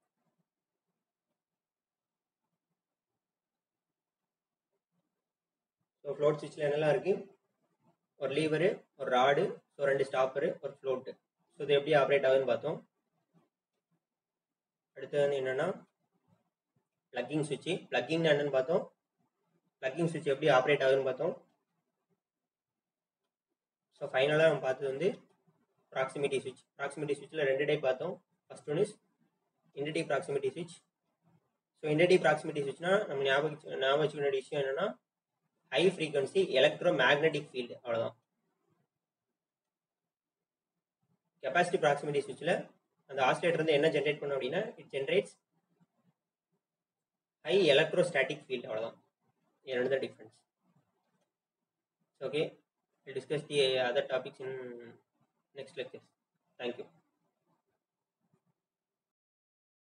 ஸோ ஃப்ளோட் சுவிட்சில் என்னெல்லாம் இருக்கு ஒரு லீவரு ஒரு ராடு ஸோ ரெண்டு ஸ்டாப்பரு ஒரு ஃப்ளோட்டு ஸோ இது எப்படி ஆப்ரேட் ஆகுதுன்னு பார்த்தோம் அடுத்து வந்து என்னென்னா ப்ளக்கிங் சுவிட்சு ப்ளக்கிங் என்னன்னு பார்த்தோம் ப்ளக்கிங் சுவிட்ச் எப்படி ஆப்ரேட் ஆகுதுன்னு பார்த்தோம் ஸோ ஃபைனலாக நம்ம பார்த்தது வந்து ப்ராக்சிமிட்டி சுவிட்ச் ப்ராக்சிமிட்டி சுவிட்சில் ரெண்டு டைப் பார்த்தோம் first one is inductive proximity சுவிட்ச் ஸோ இன்டர்டிவ் ப்ராக்சிமிட்டி சுவிட்ச்னா நம்ம ஞாபகம் ஞாபகம் வச்சுக்க வேண்டிய விஷயம் என்னன்னா high frequency electro magnetic field அவ்வளோதான் கெப்பாசிட்டி ப்ராக்சிமிட்டி சுவிட்சில் அந்த ஆசிலேட்டர் வந்து என்ன ஜென்ரேட் பண்ணும் அப்படின்னா it generates high electrostatic field அவ்வளோதான் இரண்டு தான் difference okay we'll discuss the other topics in next lectures. Thank you.